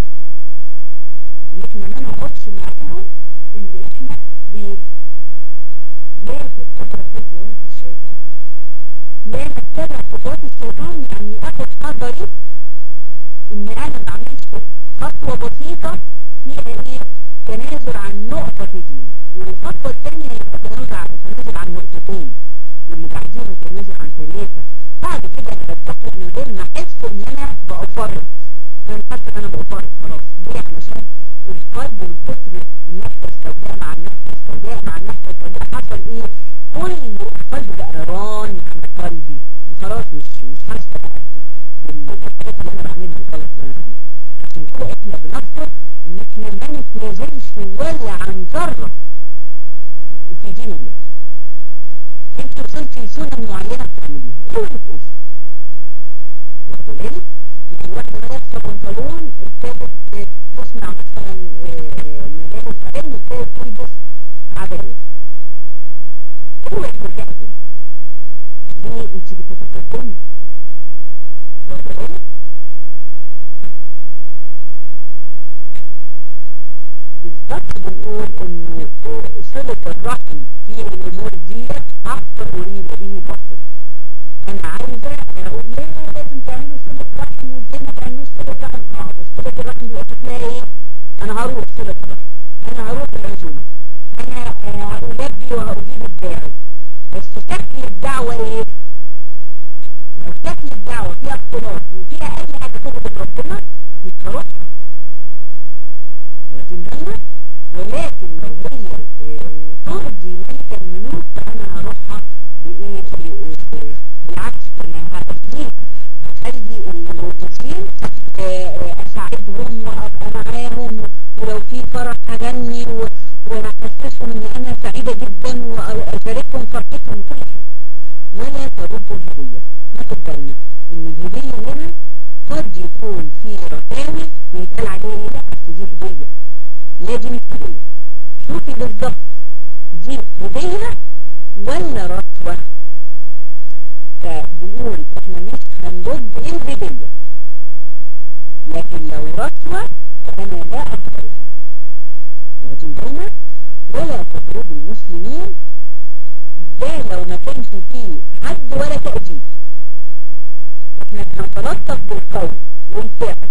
اللي احنا ما نقعدش معاهم اللي احنا بي لا تتبع خطوات الشيطان لا نتبع خطوات الشيطان يعني اخد حذري ان انا ما اعملش خطوة بسيطة فيها ايه تنازل عن نقطة في ديني والخطوة الثانية يبقى تنازل عن تنازل عن نقطتين واللي بعدين تنازل عن ثلاثة بعد كده انا بتفق من غير ما احس ان انا بأفرط انا مش حاسة ان انا بأفرط خلاص ليه علشان القلب من كتر النفس السوداء مع النفس السوداء مع النفس السوداء حصل ايه كل القلب بقى ران على قلبي وخلاص مش مش حاسة بقى بالحاجات اللي انا بعملها الغلط اللي انا بعملها عشان كده احنا بنذكر ان احنا ما نتنازلش ولا عن ذرة في دين الله انت وصلت لسنة معينة بتعمليها ايه اللي تقول واخد بالك يعني واحدة لابسة بنطلون ابتدت تسمع مثلا مجالس علم ابتدت تلبس عباية اوعي ترجعي تاني ليه انت بتتقدمي واخد بالك بالظبط بنقول انه صلة الرحم في الامور دي حق اريد به باطل انا عايزة اقول ليه لازم تعملوا صلة رحم وازاي ما تعملوش صلة رحم اه بس صلة الرحم بيبقى شكلها ايه انا هروح صلة الرحم انا هروح العزومة انا هألبي وهأجيب الداعي بس شكل الدعوة ايه لو شكل الدعوة فيها اختلاط وفيها اي حاجة تغضب ربنا مش هروحها واخدين بالنا ولكن لو هي ترضي ملك الملوك فانا هروحها بايه بالعكس انا هأذيها هخلي الموجودين اساعدهم وابقى معاهم ولو في فرح هغني وهحسسهم ان انا سعيدة جدا واشاركهم فرحتهم وكل حاجة ولا تردوا الهدية ناخد بالنا ان الهدية هنا قد يكون في رساوي ويتقال عليه لا اصل دي هدية لا دي مش هدية شوفي بالظبط دي هدية ولا رشوة فبنقول احنا مش هنرد الهدية لكن لو رشوة فانا لا اقبلها واخدين بالنا ولا تضربوا المسلمين ده لو ما كانش فيه حد ولا تأديب احنا بنتلطف بالقول والفعل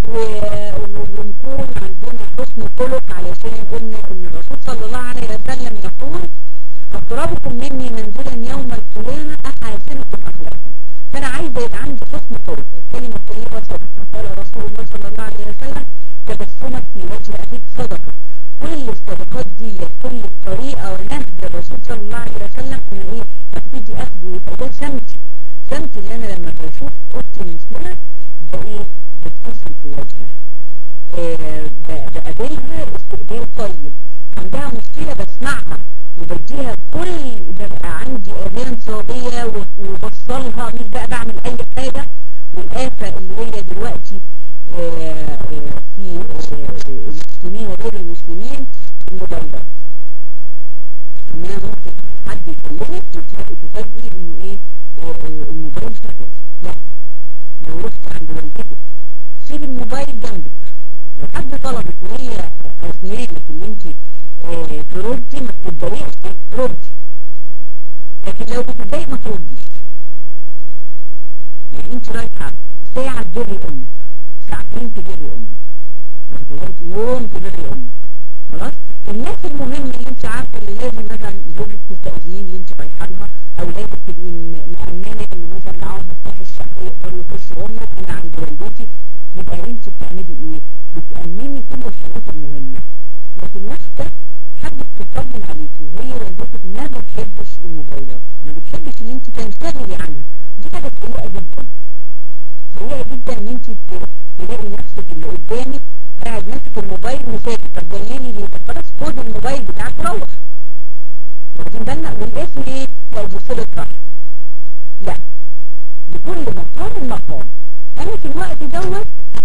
ونكون عندنا حسن خلق علشان قلنا ان الرسول صلى الله عليه وسلم يقول اقربكم مني منزلا يوم القيامة احاسنكم اخلاقا فانا عايزة يبقى عندي حسن خلق الكلمة الطيبة صدقة قال رسول الله صلى الله عليه وسلم تبسمك في وجه اخيك صدقة كل الصدقات دي كل الطريقة ونهج الرسول صلى الله عليه وسلم انا ايه ابتدي اخده يبقى ده سمتي سمتي اللي انا لما بشوف اختي المسلمة ده ايه بتبسم في وجهها آه بقابلها استقبال طيب عندها مشكلة بسمعها وبديها كل ببقى عندي اذان صاغية وبصلها مش بقى بعمل اي حاجة والآفة اللي هي دلوقتي آه آه في المسلمين وغير المسلمين الموبايلات انها ممكن حد يكلمك وتفاجئي انه ايه الموبايل شغال لا لو رحت عند والدتك سيب الموبايل جنبك لو حد طلبك وهي اثناء اللي انت اه تردي ما بتتضايقش ردي لكن لو بتتضايق ما ترديش يعني انت رايحه ساعه تجري امك ساعتين تجري امك يوم تجري امك خلاص الناس المهمه اللي انت عارفه اللي لازم مثلا زوجك تستأذين اللي انت رايحه لها اولادك تبقي مأمنه ان مثلا معاهم مفتاح الشقه يقدروا يخشوا هم انا عند والدتي يبقى انت بتعملي ايه جدا ان انت تلاقي نفسك اللي قدامك قاعد ماسك الموبايل وساكت طب جايين لي طب خلاص خد الموبايل بتاعك وروح واخدين بالنا والاسم ايه لا دي صله رحم لا لكل مقام مقام انا في الوقت دوت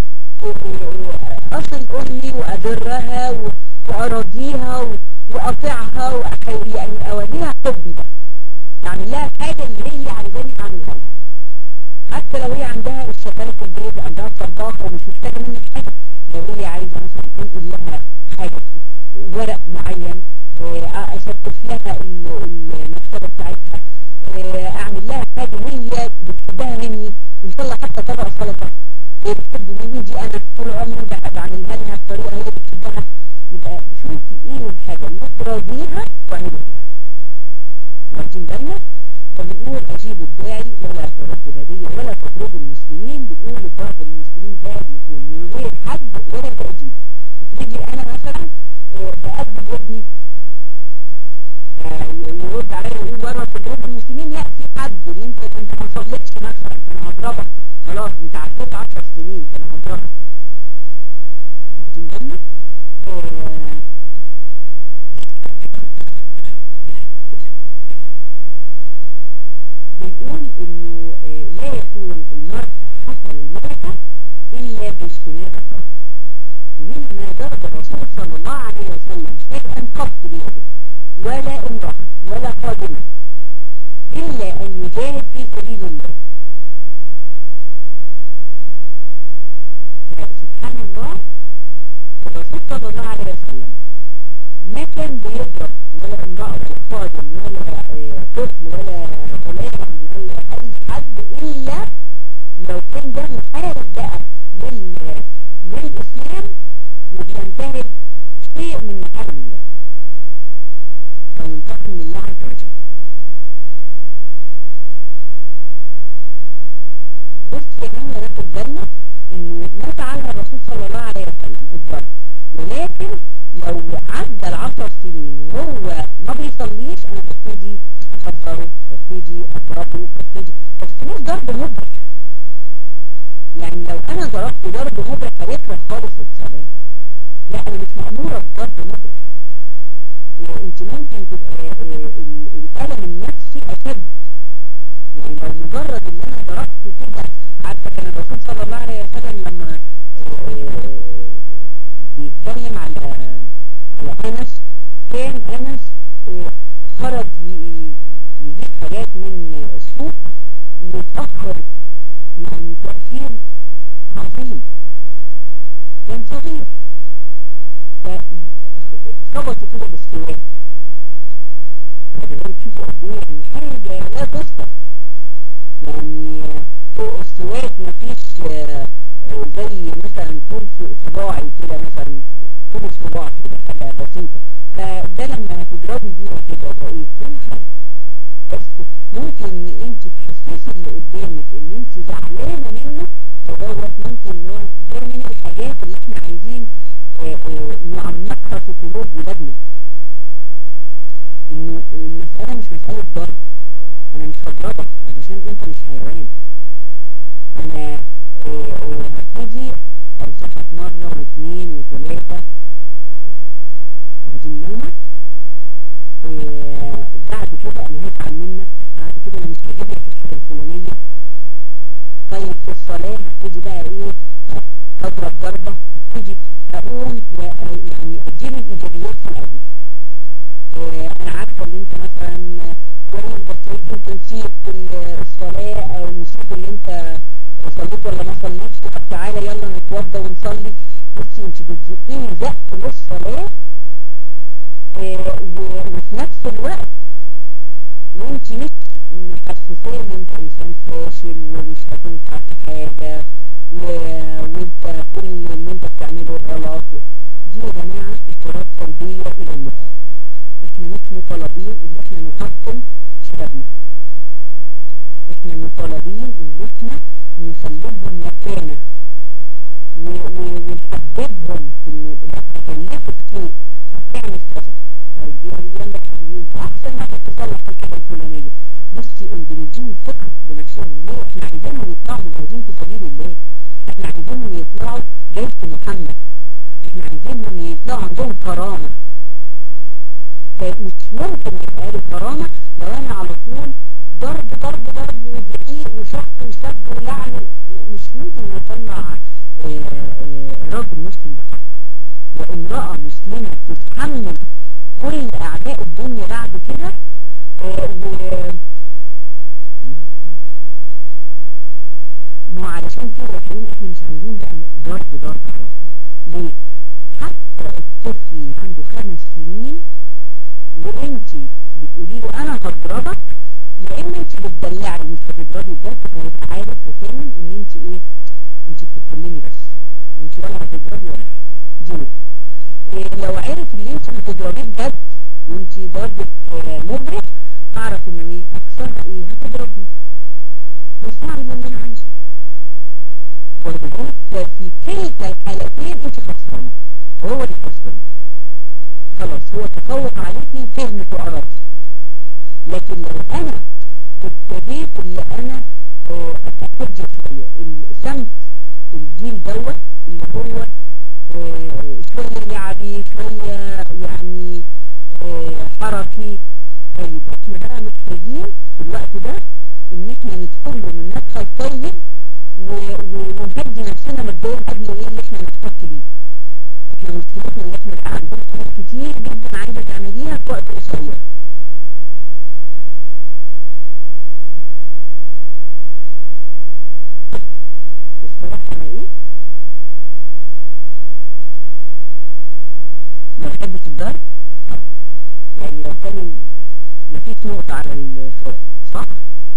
اصل امي وابرها واراضيها واقطعها يعني اوريها حبي بقى اعمل لها الحاجه اللي هي عايزاني اعملها لها حتى لو هي عندها الشغاله في البيت عندها طباخه ومش محتاجه منك حاجه لو هي عايزه مثلا انقل لها حاجه ورق معين اشطف لها المكتبه بتاعتها اعمل لها حاجه هي بتحبها مني ان شاء الله حتى طبق سلطه هي بتحب مني دي انا طول عمري بعملها لها بطريقه هي بتحبها يبقى شوفي ايه الحاجه اللي تراضيها واعملها لها واخدين بالنا فبنقول اجيبوا الداعي ولا تردوا الهديه ولا تضربوا المسلمين بنقول لطلب المسلمين ده يكون من غير حد ولا تأديب افرضي انا مثلا بأدب ابني يرد عليا ويقول ولا تضربوا المسلمين لا في حد اللي انت انت ما صليتش مثلا فانا هضربك خلاص انت عديت 10 سنين فانا هضربك واخدين بالنا بنقول انه لا يكون المرء حسن الملكة الا باجتناب الضرب وهنا ما ضرب الرسول صلى الله عليه وسلم شيئا قط بيده ولا امرأة ولا خادمة الا ان يجاهد في سبيل الله فسبحان الله الرسول صلى الله عليه وسلم ما كان بيضرب ولا امرأة ولا خادم ولا طفل ولا غلام ولا اي حد الا لو كان ده محارب بقى لل... للاسلام وبينتهك شيء من محارم الله فينتقم لله عز وجل بص يا جماعه ناخد بالنا انه ما فعلها الرسول صلى الله عليه وسلم الضرب ولكن لو عدى العشر سنين وهو ما بيصليش انا ببتدي احذره ببتدي اضربه ببتدي بس مش ضرب مبرح يعني لو انا ضربت ضرب مبرح هيكره خالص الصلاه لا انا مش مأمورة بضرب مبرح يعني انت ممكن تبقى الالم النفسي اشد يعني لو مجرد ان انا ضربت كده عارفه كان الرسول صلى الله عليه وسلم لما بيتكلم على على انس كان انس خرج يجيب حاجات من السوق وتأخر يعني تأخير عظيم كان صغير فخبطوا كده بالسواك لازم تشوفوا قد ايه يعني حاجة لا تذكر يعني فوق السواك مفيش زي مثلا طول صباعي كده مثلا طول الصباع كده حاجة بسيطة فده لما هتضربي بيها كده ده ايه كل حاجة بس ممكن انت تحسسي اللي قدامك ان انت زعلانة منه فدوت ممكن ان هو ده من الحاجات اللي احنا عايزين نعمقها في قلوب ولادنا انه المسألة مش مسألة ضرب انا مش هضربك علشان انت مش حيوان انا هبتدي انصحك مرة واثنين وثلاثة واخدين بالنا بعد كده انا هزعل منك بعد كده انا مش هجيب لك الحاجة الفلانية طيب في الصلاة هبتدي بقى ايه اضرب ضربة هبتدي اقوم يعني اديله الايجابيات في الاول انا عارفة ان انت مثلا كويس بس انت نسيت الصلاة او نسيت اللي انت صليت ولا ما صليتش طب تعالى يلا نتوضى ونصلي بصي انت بتزقيني زق للصلاة وفي نفس الوقت وانت مش محسساه ان انت انسان فاشل ومش هتنفع في حاجة وانت كل اللي انت بتعمله غلط دي يا جماعة اشارات سلبية الى المخ احنا مش مطالبين ان احنا نحطم شبابنا احنا مطالبين ان احنا نخليهم مكانة ونحببهم في انه لا اكلفك شيء هتعمل كذا طيب يلا يا حبيبي احسن ما تتصلح في الحاجة الفلانية بصي ان بنديهم ثقة بنفسهم ليه احنا عايزينهم يطلعوا مجاهدين في سبيل الله محمد احنا عايزينهم يطلعوا عندهم كرامة فمش ممكن يبقى لي كرامة لو انا على طول ضرب ضرب ضرب وزعيق وشق وسب ولعن مش ممكن اطلع راجل مسلم بحق وامرأة مسلمة تتحمل كل اعداء الدنيا بعد كده و ما علشان كده يا حبيبي احنا مش عايزين بقى ضرب ضرب على ليه؟ حتى الطفل عنده خمس سنين وانت بتقولي له انا هضربك يا اما انت بتدلعي مش بتضربي بجد فهيبقى عارف وفاهم ان انت ايه انت بتتكلمي بس انت ولا هتضربي ولا حاجه دي نقطه إيه لو عرف ان انت بتضربيه بجد وانت ضربك آه مبرح اعرف انه ايه اكثرها ايه هتضربني بس هعمل اللي انا عايزه ولذلك في كلتا الحالتين انت خسرانه وهو اللي خسران خلاص هو تفوق عليكي فهمك وقراتي لكن لو انا ابتديت اللي انا اتحدى شويه سمت الجيل دوت اللي هو شويه لعبي شويه يعني حركي طيب احنا بقى محتاجين في الوقت ده ان احنا ندخل له من مدخل طيب ونهدي نفسنا مبدئيا قبل ايه اللي احنا نحتك بيه احنا مشكلتنا ان احنا بقى عندنا حاجات كتير جدا عايزه تعمليها في وقت قصير الصراحه انا ايه ما بحبش الضرب يعني لو كان مفيش نقطه على الخط صح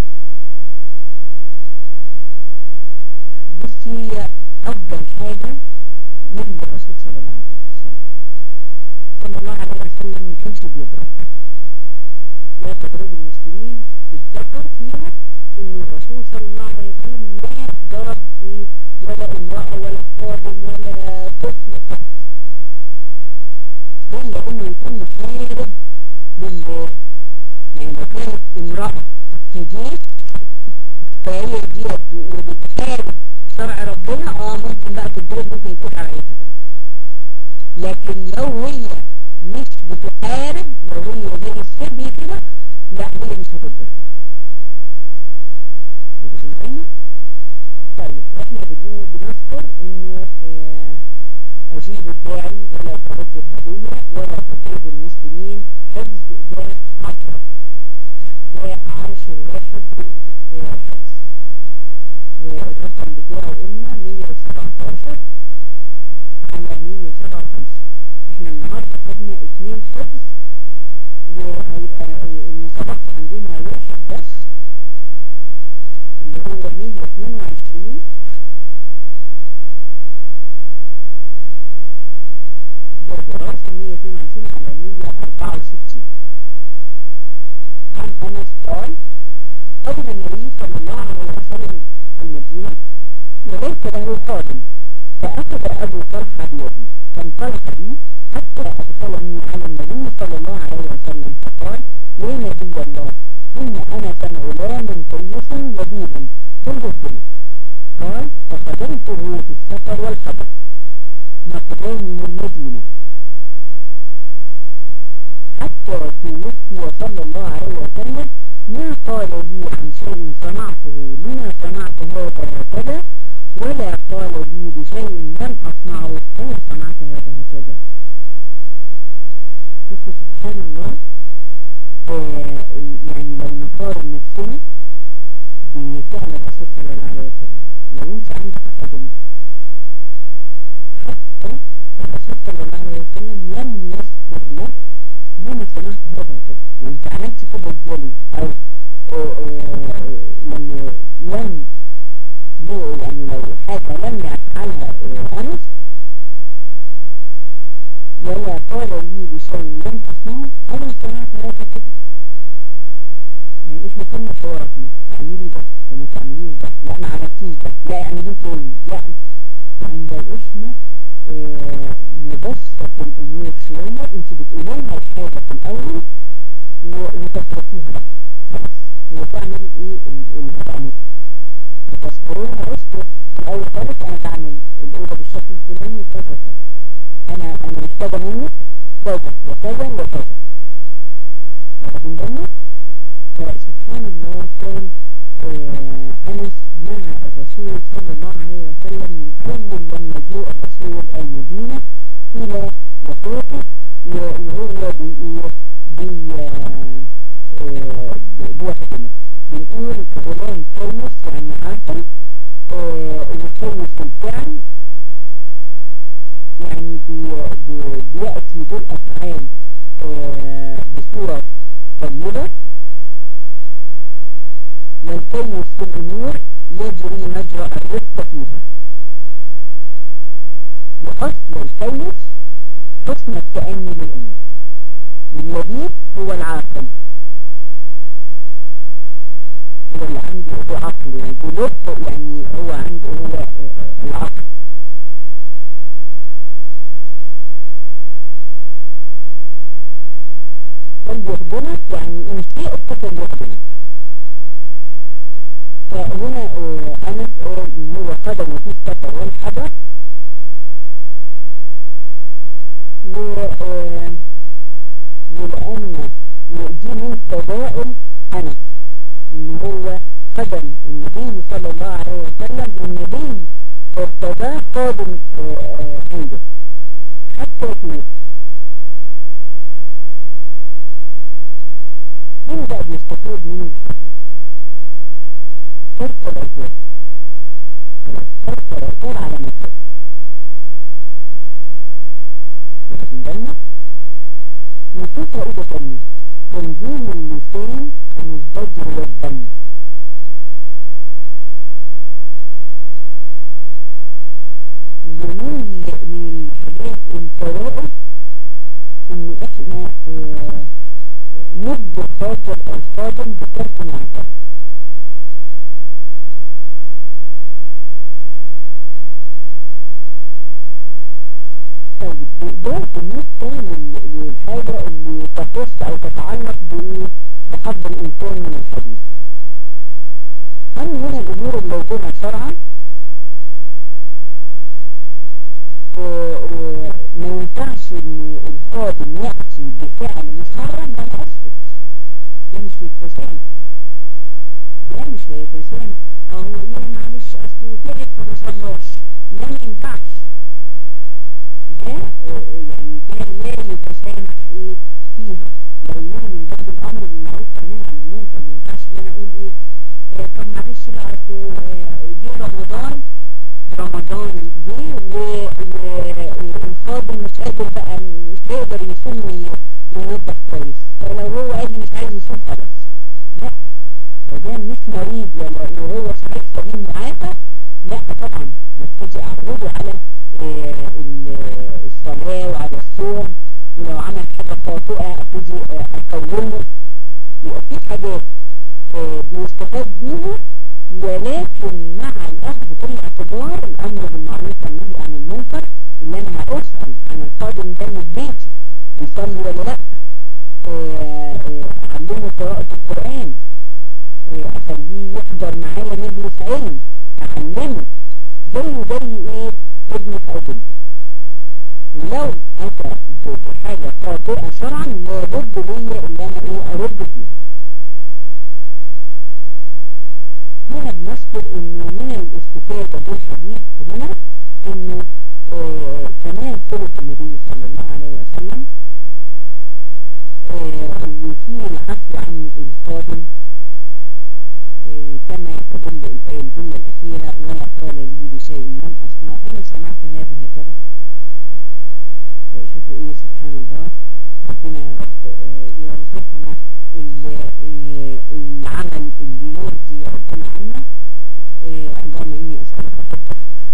بصي هي افضل حاجة من الرسول صلى الله عليه وسلم صلى الله عليه وسلم ما كانش بيضرب لا تضرب المسلمين تتذكر فيها ان الرسول صلى الله عليه وسلم ما ضرب في ولا امرأة ولا خادم ولا طفل قط الا انه يكون محارب لله يعني لو كانت امرأة في جيش فهي ديت وبتحارب شرع ربنا اه ممكن بقى تتضرب ممكن يتقول على اي حاجه لكن لو هي مش بتحارب لو هي زي السبي كده لا هي مش هتتضرب متفقين طيب احنا بنقول بنذكر انه اه اجيب الداعي ولا ترد الهدية ولا تضرب المسلمين حفظ ده عشرة ده عاشر واحد اه حفظ الرقم بتاعه إما 117 على 157 احنا النهاردة خدنا اتنين حفظ وهيبقى المتبقي عندنا واحد بس اللي هو 122 ده دراسة 122 على 164 عن أنس قال قبل النبي صلى الله عليه وسلم المدينة وليس له قادم فأخذ أبو طلحة بيدي فانطلق بي حتى أدخلني على النبي صلى الله عليه وسلم فقال يا نبي الله إن أنا كان غلام كيس لبيب كل الدنيا قال فخدمته في السفر والحضر مقرين من المدينة حتى توفي صلى الله عليه وسلم ما قال لي عن شيء صنعته لما صنعت هذا هكذا ولا قال لي بشيء لم أصنعه أنا صنعت هذا هكذا شوفوا سبحان الله آه يعني لو نقارن نفسنا بفعل الرسول صلى الله عليه وسلم لو انت عندك خدمة حتى الرسول صلى الله عليه وسلم لم يذكر لك لما صنعت هذا هكذا يعني انت عملت كده ازاي او لما لم يعني لو حاجة لم يفعلها أنس ولا قال لي بشيء لم أصنعه أنا صنعت هذا كده يعني إيش بكل حواراتنا اعملي ده وما تعمليش ده لا ما عملتيش ده لا اعمليه تاني لا عند الإحنا نبسط الأمور شوية انت بتقولي لها الحاجة في الأول وتتركيها بقى خلاص وتعمل ايه اللي هتعمله وتذكرونها اذكر في الأول خالص أنا بعمل الأولى بالشكل الفلاني كذا وكذا انا انا محتاجة منك كذا وكذا وكذا واخدين بالنا فسبحان الله كان آه انس مع الرسول صلى الله عليه وسلم من اول لما جاء الرسول المدينة الى وفاته وهو بيخدمه بنقول غلام كويس يعني عاقل وكويس الفعل يعني بي بي بيأتي بالأفعال بصورة طيبة والكويس في الأمور يجري مجرى الرفق فيها وأصل الكويس حسن التأني للأمور واللبيب هو العاقل هو اللي عنده عقل يعني بلب يعني هو عنده هو العقل فليخدمك يعني إن شئت فليخدمك فهنا أنس هو قدم في السفر والحدث ولأن دي من فضائل أنس إن هو قدم النبي صلى الله عليه وسلم والنبي ارتضاه قادم عنده حتى يتموت مين بقى بيستفيد من الحديث ترك العزوز ترك العزوز على مكان واخدين بالنا وفي فائدة تانية تنزيل اللسان عن الزجر والدم ومن من الحاجات الفوائد ان احنا اه نجبر خاطر الخادم بترك معتاد طيب ده بالنسبة للحاجة اللي تخص او تتعلق بحظ الانسان من الحديث أما هنا الامور الموجودة شرعا ما ينفعش ان الخادم يأتي بفعل محرم ولا يسكت ده مش يتسامح ده مش يتسامح هو ايه معلش اصله تعب فما صلاش ده ما ينفعش ده يعني ده لا يتسامح ايه فيها لانها من باب الامر بالمعروف والنهي عن المنكر ما ينفعش ان انا اقول ايه آه طب معلش بقى جه رمضان رمضان جه والخادم مش قادر بقى مش هيقدر يصوم وينظف كويس فلو هو قال لي مش عايز يصوم خلاص لا ده مش مريض ولا وهو صحيح سليم معافى لا طبعا هبتدي اعوده على الصلاة وعلى الصوم ولو عمل حاجة خاطئة ابتدي اقوله يبقى في حاجات بيستفاد بيها ولكن مع الاخذ بالاعتبار الامر بالمعروف والنهي عن المنكر ان انا هاسال عن القادم ده من بيتي بيصلي ولا لا اعلمه قراءة القرآن اخليه يحضر معايا مجلس علم اعلمه زيه زي ايه ابنك او بنتك لو اتى بحاجة خاطئة شرعا لابد ليا ان انا ايه ارد فيها هنا بنذكر انه من الاستفادة بالحديث هنا انه آه كمان خلق النبي صلى الله عليه وسلم آه وفي العفو عن القادم آه كما تدل الآية الجملة الأخيرة ولا قال لي بشيء لم أصنع أنا سمعت هذا هكذا شوفوا إيه سبحان الله ربنا يا رب يرزقنا العمل اللي يرضي ربنا عنا اللهم إني أسألك حبك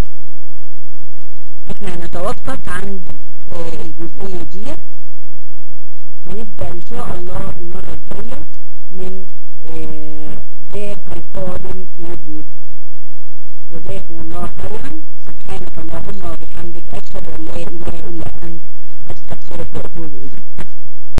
احنا هنتوقف عند الجزئية دي ونبدأ إن شاء الله المرة الجاية من ذاك القادم يبني جزاكم الله خيرا